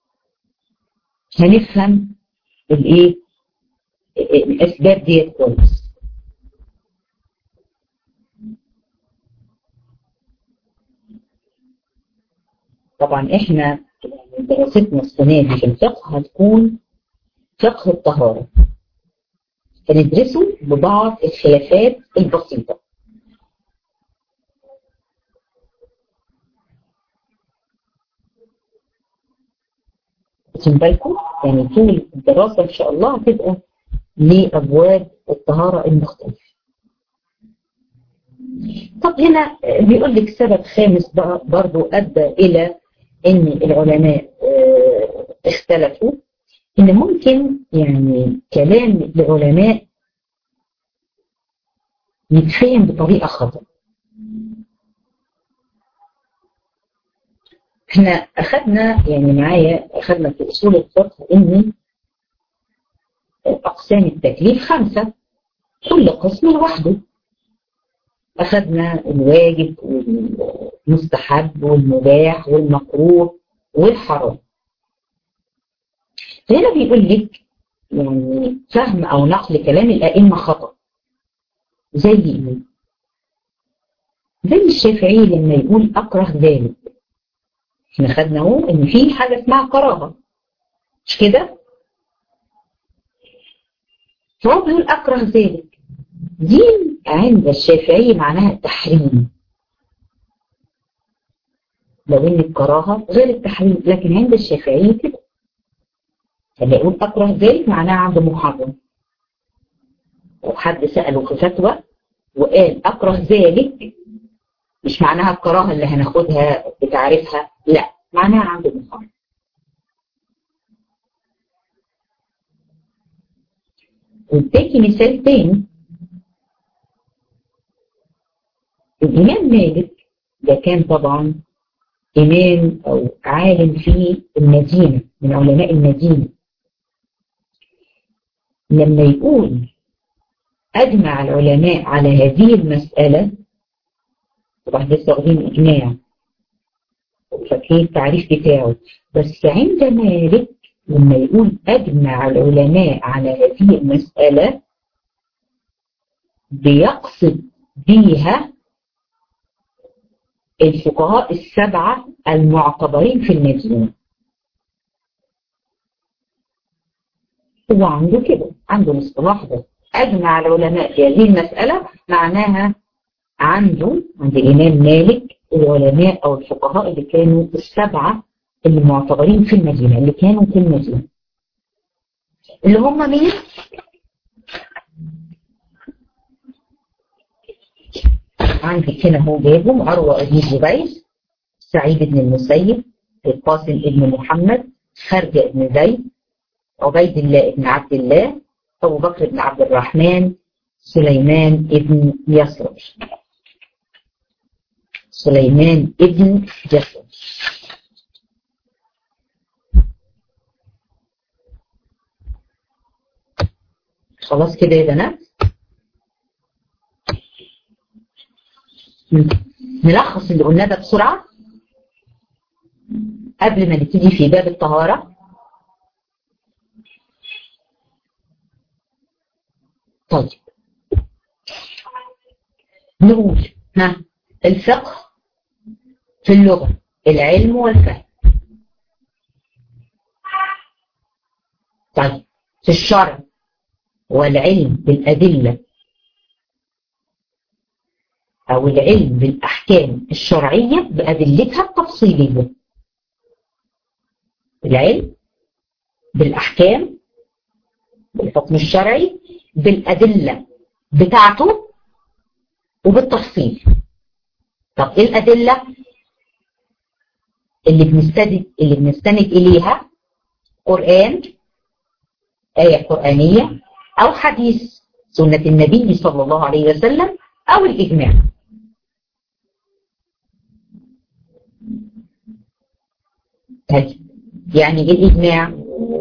هنفهم الايه الاسباب ديت كويس طبعا احنا دراستنا السنه دي في الفقه هتكون فقه الطهاره هندرسه ببعض الخلافات البسيطه واخدين بالكم يعني طول الدراسه ان شاء الله هتبقى لأبواب الطهارة المختلفة طب هنا بيقول لك سبب خامس بقى برضو أدى إلى أن العلماء اختلفوا ان ممكن يعني كلام العلماء يتفهم بطريقة خطأ احنا اخذنا يعني معايا اخذنا في اصول الفقه ان اقسام التكليف خمسة كل قسم لوحده اخذنا الواجب والمستحب والمباح والمكروه والحرام هنا بيقول لك يعني فهم او نقل كلام الائمه خطا زي ايه زي الشافعي لما يقول اكره ذلك احنا خدنا اهو ان في حاجه اسمها كراهه مش كده فهو بيقول اكره ذلك دي عند الشافعي معناها التحريم لو ان الكراهه غير التحريم لكن عند الشافعي كده لما يقول أكره ذلك معناها عنده محرم وحد سأله في فتوى وقال أكره ذلك مش معناها الكراهة اللي هناخدها بتعرفها لا معناها عنده محرم واديكي مثال تاني الإمام مالك ده كان طبعا إمام أو عالم في المدينة من علماء المدينة لما يقول أجمع العلماء على هذه المسألة طبعا لسه واخدين إجماع فاكرين التعريف بتاعه بس عند مالك لما يقول أجمع العلماء على هذه المسألة بيقصد بيها الفقهاء السبعة المعتبرين في المدينة هو عنده كده عنده الاصطلاح ده أجمع العلماء في هذه المسألة معناها عنده عند الإمام مالك العلماء أو الفقهاء اللي كانوا السبعة اللي معتبرين في المدينة اللي كانوا في المدينة اللي هم مين؟ عندك هنا هو جايبهم عروة بن زبير سعيد بن المسيب القاسم بن محمد خارجة بن زيد عبيد الله بن عبد الله أبو بكر بن عبد الرحمن سليمان بن يسرب سليمان ابن يسرب خلاص كده يا بنات نلخص اللي قلناه ده بسرعة قبل ما نبتدي في باب الطهارة طيب نقول ها الفقه في اللغة العلم والفهم طيب في الشرع والعلم بالأدلة أو العلم بالأحكام الشرعية بأدلتها التفصيلية العلم بالأحكام بالحكم الشرعي بالأدلة بتاعته وبالتفصيل طب ايه الأدلة اللي بنستند اللي بنستند إليها قرآن آية قرآنية أو حديث سنة النبي صلى الله عليه وسلم أو الإجماع طيب يعني ايه الإجماع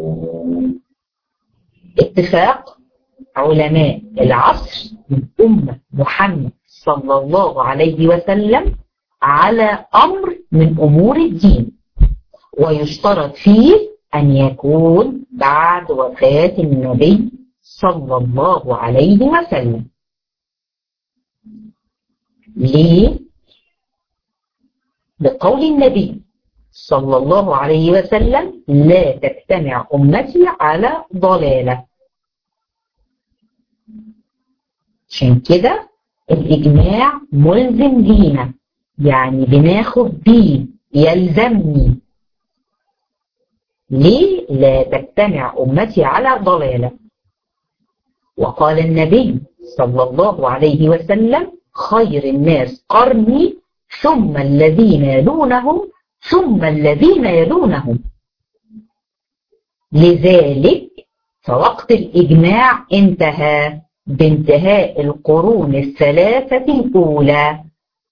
اتفاق علماء العصر من أمة محمد صلى الله عليه وسلم على أمر من أمور الدين ويشترط فيه أن يكون بعد وفاة النبي صلى الله عليه وسلم ليه؟ بقول النبي صلى الله عليه وسلم لا تجتمع أمتي على ضلالة عشان كده الإجماع ملزم لينا يعني بناخد بيه يلزمني ليه لا تجتمع أمتي على ضلالة وقال النبي صلى الله عليه وسلم خير الناس قرني ثم الذين يلونهم ثم الذين يلونهم لذلك فوقت الإجماع انتهى بانتهاء القرون الثلاثة الأولى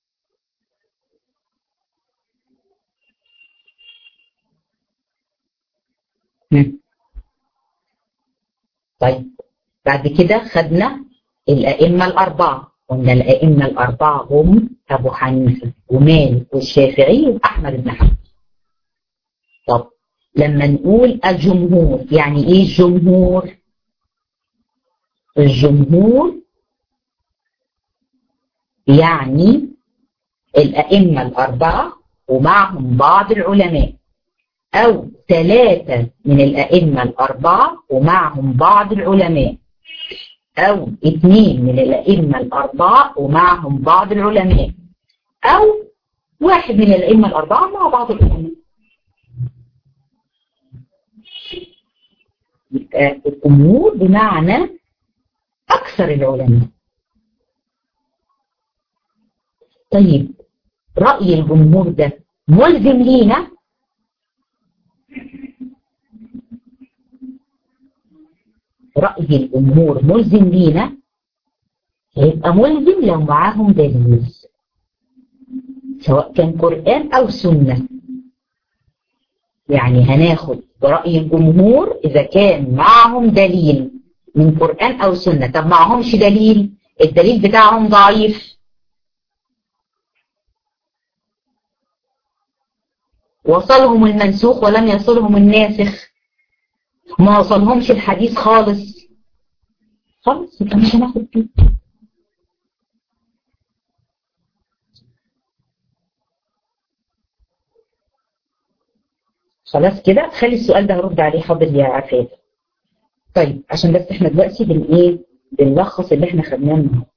طيب بعد كده خدنا الأئمة الأربعة قلنا الأئمة الأربعة هم أبو حنيفة ومالك والشافعي وأحمد بن حنبل طب لما نقول الجمهور يعني إيه الجمهور؟ الجمهور يعني الأئمة الأربعة ومعهم بعض العلماء أو ثلاثة من الأئمة الأربعة ومعهم بعض العلماء أو اثنين من الأئمة الأربعة ومعهم بعض العلماء أو واحد من الأئمة الأربعة مع بعض العلماء يبقى الأمور بمعنى أكثر العلماء طيب رأي الجمهور ده ملزم لينا رأي الجمهور ملزم لينا هيبقى ملزم لو معاهم دليل سواء كان قرآن أو سنة يعني هناخد برأي الجمهور إذا كان معهم دليل من قرآن أو سنة طب معهمش دليل الدليل بتاعهم ضعيف وصلهم المنسوخ ولم يصلهم الناسخ ما وصلهمش الحديث خالص خالص يبقى مش هناخد فيه خلاص كده خلي السؤال ده هرد عليه حاضر يا عفاف طيب عشان بس احنا دلوقتي بن ايه بنلخص اللي احنا خدناه النهارده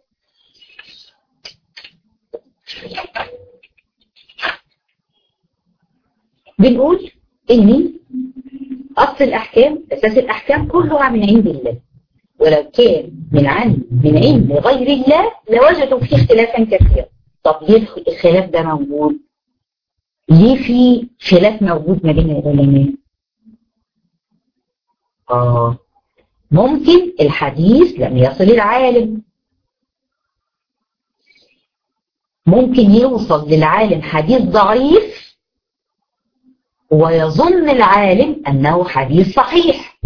بنقول ان اصل الاحكام اساس الاحكام كلها من عند الله ولو كان من عند من عند غير الله لوجدوا فيه اختلافا كثيرا طب ليه الخلاف ده موجود ليه في خلاف موجود ما بين العلماء اه ممكن الحديث لم يصل العالم ممكن يوصل للعالم حديث ضعيف ويظن العالم أنه حديث صحيح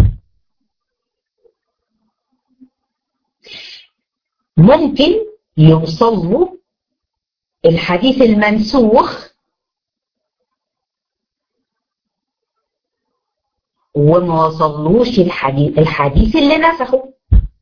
ممكن يوصل له الحديث المنسوخ وما وصلوش الحديث الحديث اللي نسخه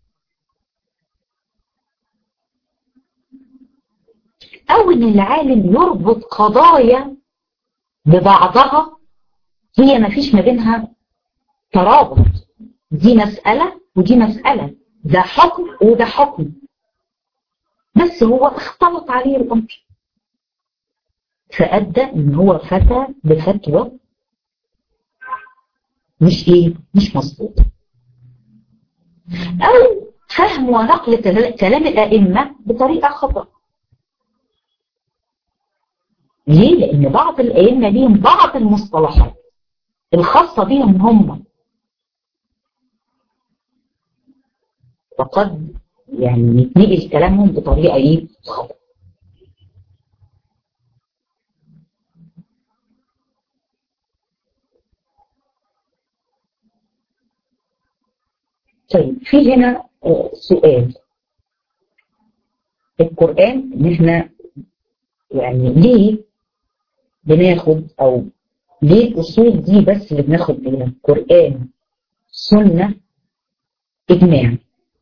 أو إن العالم يربط قضايا ببعضها هي ما فيش ما بينها ترابط دي مسألة ودي مسألة ده حكم وده حكم بس هو اختلط عليه الأمر فأدى إن هو فتى بفتوى مش إيه مش مظبوط أو فهم ونقل كلام الأئمة بطريقة خطأ ليه؟ لأن بعض الأئمة ليهم بعض المصطلحات الخاصة بهم هم فقد يعني يتنقل كلامهم بطريقة ايه خطأ طيب في هنا سؤال القرآن ان احنا يعني ليه بناخد او ليه الاصول دي بس اللي بناخد بيها قرآن سنة اجماع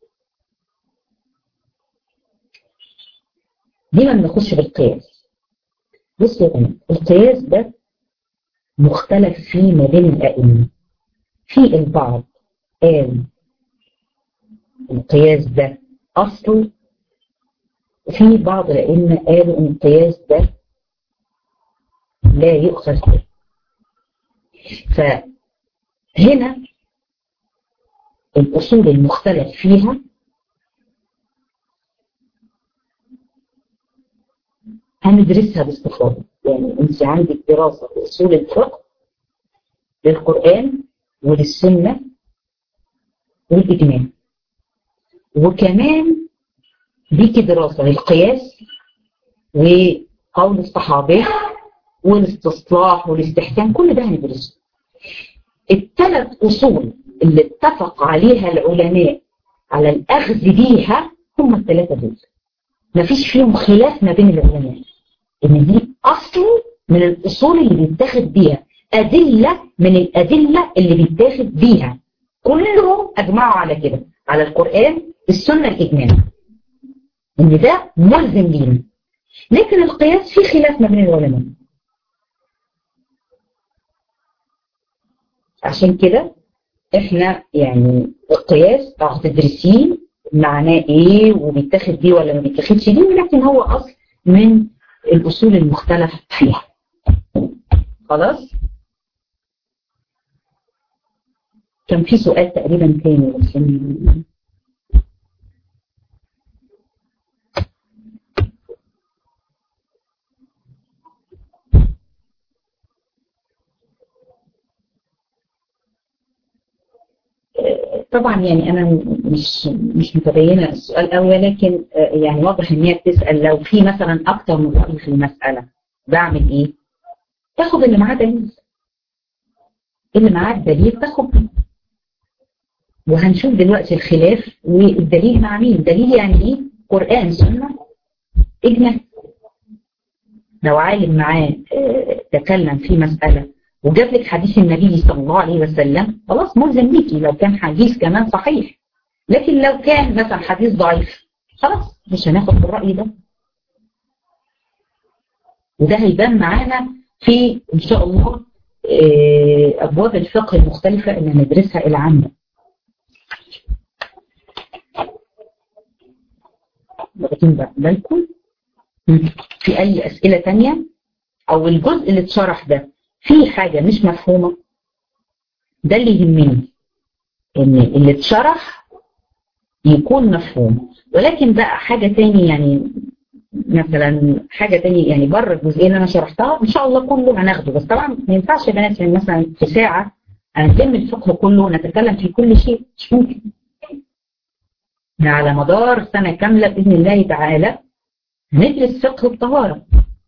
ليه ما بناخدش بالقياس بصوا يا جماعه القياس ده مختلف فيه ما بين الائمه في البعض قال القياس ده اصل وفي بعض الائمه قالوا ان القياس ده لا يؤخذ به فهنا الأصول المختلف فيها هندرسها باستفاضة يعني انت عندك دراسة في اصول الفقه للقرآن وللسنة والإجماع وكمان ليكي دراسة للقياس وقول الصحابة والاستصلاح والاستحسان كل ده هندرسه الثلاث أصول اللي اتفق عليها العلماء على الأخذ بيها هم الثلاثة دول مفيش فيهم خلاف ما بين العلماء إن دي أصل من الأصول اللي بيتاخد بيها أدلة من الأدلة اللي بيتاخد بيها كلهم أجمعوا على كده على القرآن السنة الإجماع إن ده ملزم لينا لكن القياس فيه خلاف ما بين العلماء عشان كده احنا يعني القياس هتدرسيه معناه ايه وبيتاخد بيه ولا ما بيتاخدش بيه ولكن هو اصل من الاصول المختلف فيها خلاص كان في سؤال تقريبا تاني بس طبعا يعني انا مش مش متبينه السؤال قوي ولكن يعني واضح ان هي بتسال لو في مثلا اكتر من راي في المساله بعمل ايه؟ تاخد اللي معاه دليل اللي معاه الدليل تاخد وهنشوف دلوقتي الخلاف والدليل مع مين؟ دليل يعني ايه؟ قران سنه اجماع لو عالم معاه تكلم في مساله وجاب لك حديث النبي صلى الله عليه وسلم خلاص ملزم ليكي لو كان حديث كمان صحيح لكن لو كان مثلا حديث ضعيف خلاص مش هناخد بالرأي ده وده هيبان معانا في ان شاء الله ابواب الفقه المختلفة اللي هندرسها العامة واخدين بالكم في اي اسئلة تانية او الجزء اللي اتشرح ده في حاجة مش مفهومة ده اللي يهمني ان اللي اتشرح يكون مفهوم ولكن بقى حاجة تاني يعني مثلا حاجة تاني يعني بره الجزئية اللي انا شرحتها ان شاء الله كله هناخده بس طبعا ما ينفعش يا بنات يعني مثلا في ساعة هنتم الفقه كله ونتكلم في كل شيء مش ممكن على مدار سنة كاملة بإذن الله تعالى ندرس فقه الطهارة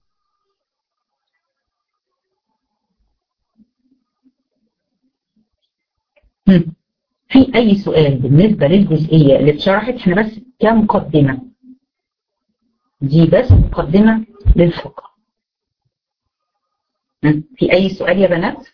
في أي سؤال بالنسبة للجزئية اللي اتشرحت احنا بس كمقدمة دي بس مقدمة للفقه في أي سؤال يا بنات؟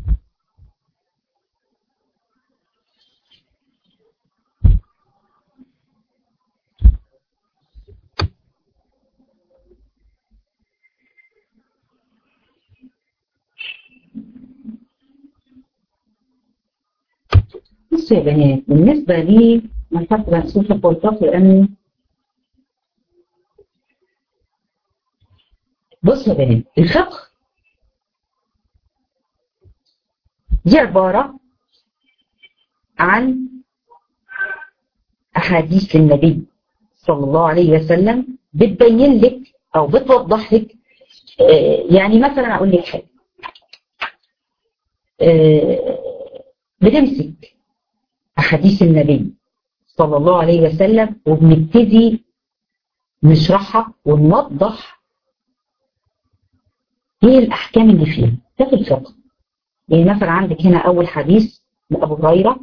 بصوا يا بنات بالنسبة لي أنا فاكرة سوف قلت لأن بصوا يا بنات الفقه دي عبارة عن أحاديث للنبي صلى الله عليه وسلم بتبين لك أو بتوضح لك يعني مثلا أقول لك حاجة بنمسك أحاديث النبي صلى الله عليه وسلم وبنبتدي نشرحها ونوضح ايه الأحكام اللي فيها ده في الفقه يعني مثلا عندك هنا أول حديث لأبو هريرة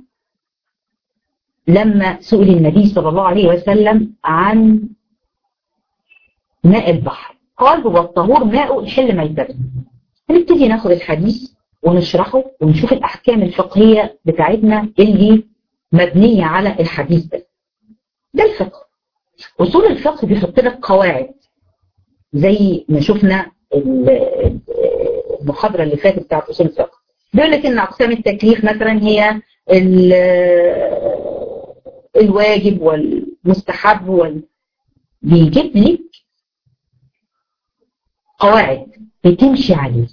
لما سئل النبي صلى الله عليه وسلم عن ماء البحر قال هو الطهور ماء الحل ميتته هنبتدي ناخد الحديث ونشرحه ونشوف الأحكام الفقهية بتاعتنا اللي مبنية على الحديث ده ده الفقه أصول الفقه بيحط لك قواعد زي ما شفنا المحاضرة اللي فاتت بتاعت أصول الفقه بيقول لك إن أقسام التكليف مثلا هي الواجب والمستحب وال... بيجيب لك قواعد بتمشي عليه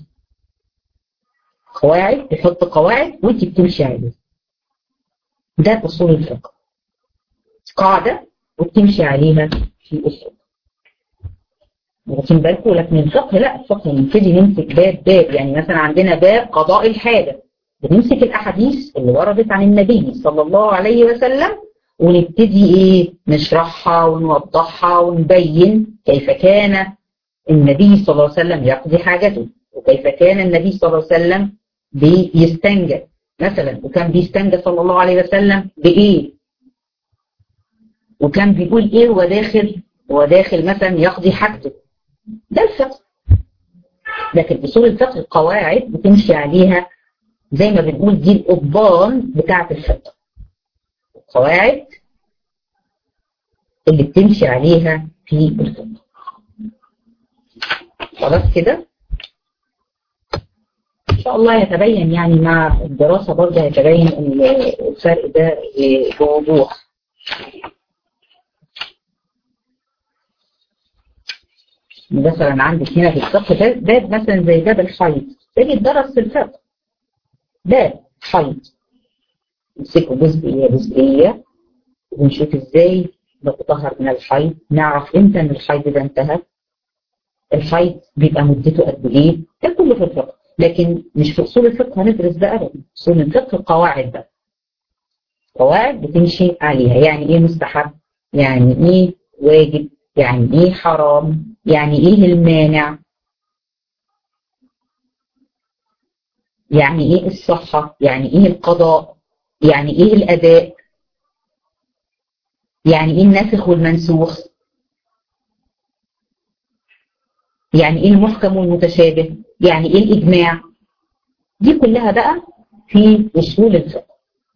قواعد بيحط قواعد وانت بتمشي عليه ده أصول الفقه قاعدة وبتمشي عليها في الفقه واخدين بالكم لكن الفقه لا الفقه نبتدي نمسك باب باب يعني مثلا عندنا باب قضاء الحاجة بنمسك الأحاديث اللي وردت عن النبي صلى الله عليه وسلم ونبتدي ايه نشرحها ونوضحها ونبين كيف كان النبي صلى الله عليه وسلم يقضي حاجته وكيف كان النبي صلى الله عليه وسلم بيستنجى مثلا وكان بيستنجى صلى الله عليه وسلم بإيه وكان بيقول إيه هو داخل هو داخل مثلا يقضي حاجته ده الفقه لكن أصول الفقه قواعد بتمشي عليها زي ما بنقول دي القضبان بتاعة الفقه القواعد اللي بتمشي عليها في الفقه خلاص كده ان شاء الله يتبين يعني مع الدراسة برضه يتبين الفرق ده بوضوح مثلا عندك هنا في الفقه باب مثلا زي باب الحيض ده بيتدرس في الفقه باب حيض نمسكه جزئية جزئية ونشوف ازاي نتطهر من الحيض نعرف امتى ان الحيض ده انتهى الحيض بيبقى مدته قد ايه ده كله في الفقه لكن مش في اصول الفقه هندرس ده ابدا اصول الفقه قواعد بقى قواعد بتمشي عليها يعني ايه مستحب يعني ايه واجب يعني ايه حرام يعني ايه المانع يعني ايه الصحة يعني ايه القضاء يعني ايه الاداء يعني ايه الناسخ والمنسوخ يعني ايه المحكم والمتشابه يعني ايه الاجماع دي كلها بقى في اصول الفقه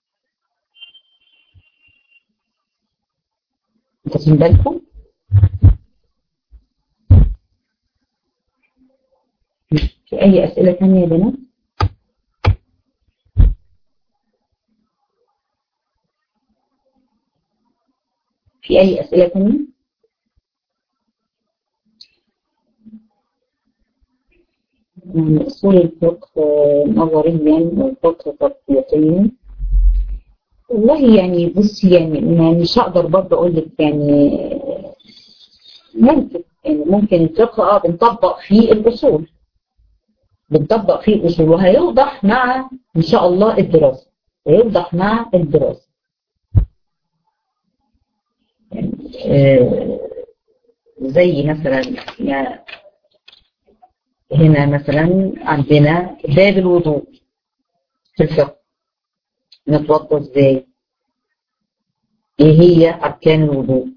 واخدين بالكم في اي اسئله ثانيه يا بنات في اي اسئله ثانيه يعني اصول الفقه نظريا والفقه تطبيقيا والله يعني بصي يعني مش هقدر برضه اقول لك يعني ممكن يعني ممكن الفقه اه بنطبق فيه الاصول بنطبق فيه الاصول وهيوضح مع ان شاء الله الدراسه هيوضح مع الدراسه يعني آه زي مثلا يعني هنا مثلا عندنا باب الوضوء في الفقه نتوضا ازاي ايه هي اركان الوضوء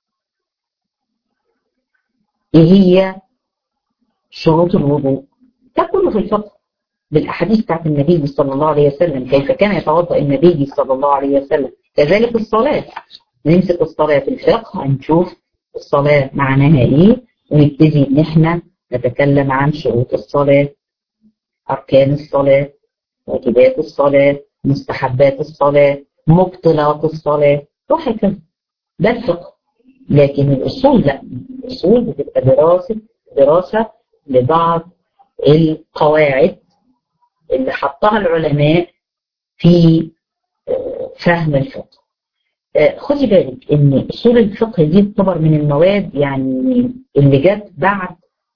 ايه هي شروط الوضوء ده كله في الفقه بالاحاديث بتاعت النبي صلى الله عليه وسلم كيف كان يتوضا النبي صلى الله عليه وسلم كذلك الصلاه نمسك الصلاه في الفقه هنشوف الصلاه معناها ايه ونبتدي ان احنا نتكلم عن شروط الصلاه اركان الصلاه واجبات الصلاه مستحبات الصلاه مبطلات الصلاه وهكذا ده الفقه لكن الاصول لا الاصول بتبقى دراسه دراسه لبعض القواعد اللي حطها العلماء في فهم الفقه خدي بالك ان اصول الفقه دي تعتبر من المواد يعني اللي جت بعد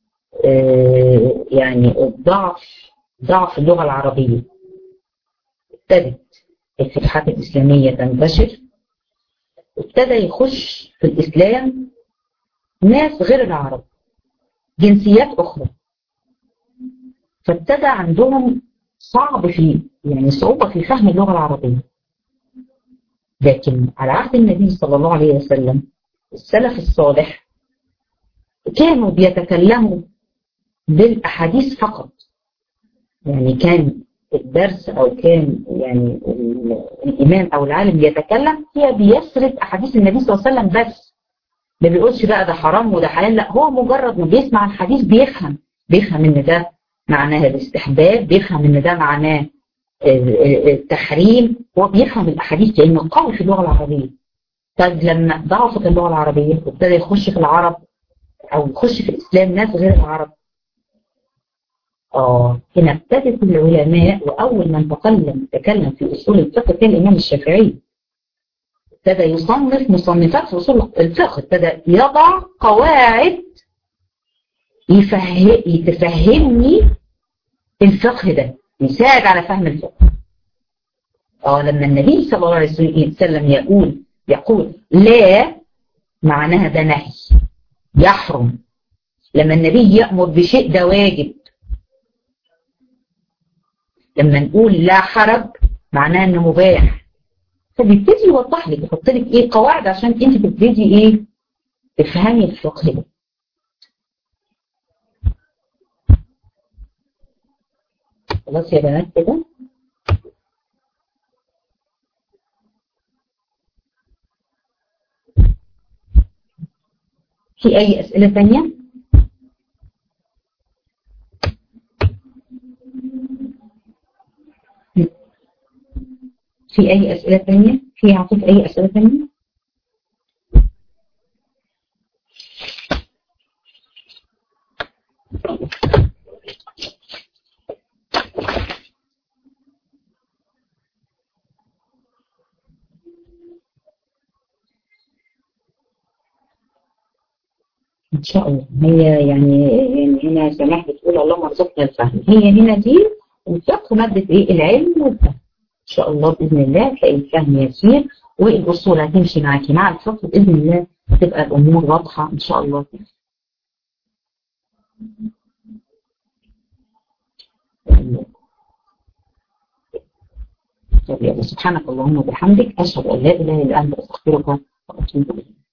يعني ضعف ضعف اللغه العربيه ابتدت الفتوحات الاسلاميه تنتشر ابتدى يخش في الاسلام ناس غير العرب جنسيات اخرى فابتدى عندهم صعب في يعني صعوبة في فهم اللغة العربية لكن على عهد النبي صلى الله عليه وسلم السلف الصالح كانوا بيتكلموا بالأحاديث فقط يعني كان الدرس أو كان يعني الإمام أو العالم بيتكلم هي بيسرد أحاديث النبي صلى الله عليه وسلم بس ما بيقولش بقى ده حرام وده حلال لا هو مجرد ما بيسمع الحديث بيفهم بيفهم ان ده معناها الاستحباب بيفهم ان ده معناه التحريم هو بيفهم الاحاديث لانه قوي في اللغه العربيه طيب لما ضعفت اللغه العربيه وابتدى يخش في العرب او يخش في الاسلام ناس غير العرب اه هنا ابتدت العلماء واول من تكلم تكلم في اصول الفقه كان الامام الشافعي ابتدى يصنف مصنفات في اصول الفقه ابتدى يضع قواعد يفهم تفهمني الفقه ده يساعد على فهم الفقه اه لما النبي صلى الله عليه وسلم يقول يقول لا معناها ده نهي يحرم لما النبي يأمر بشيء ده واجب لما نقول لا حرج معناها انه مباح فبيبتدي يوضح لك يحط لك ايه قواعد عشان انت تبتدي ايه تفهمي الفقه ده خلاص يا بنات كده في اي اسئله ثانيه في أي أسئلة ثانية؟ في عطيك أي أسئلة ثانية؟ إن شاء الله هي يعني هنا سماح بتقول اللهم ارزقنا الفهم هي هنا دي الفقه مادة إيه؟ العلم والفهم ان شاء الله باذن الله تلاقي الفهم يسير والاصول هتمشي معاكي مع الفقه باذن الله تبقى الامور واضحه ان شاء الله طب يلا سبحانك اللهم وبحمدك اشهد ان لا اله الا انت استغفرك واتوب اليك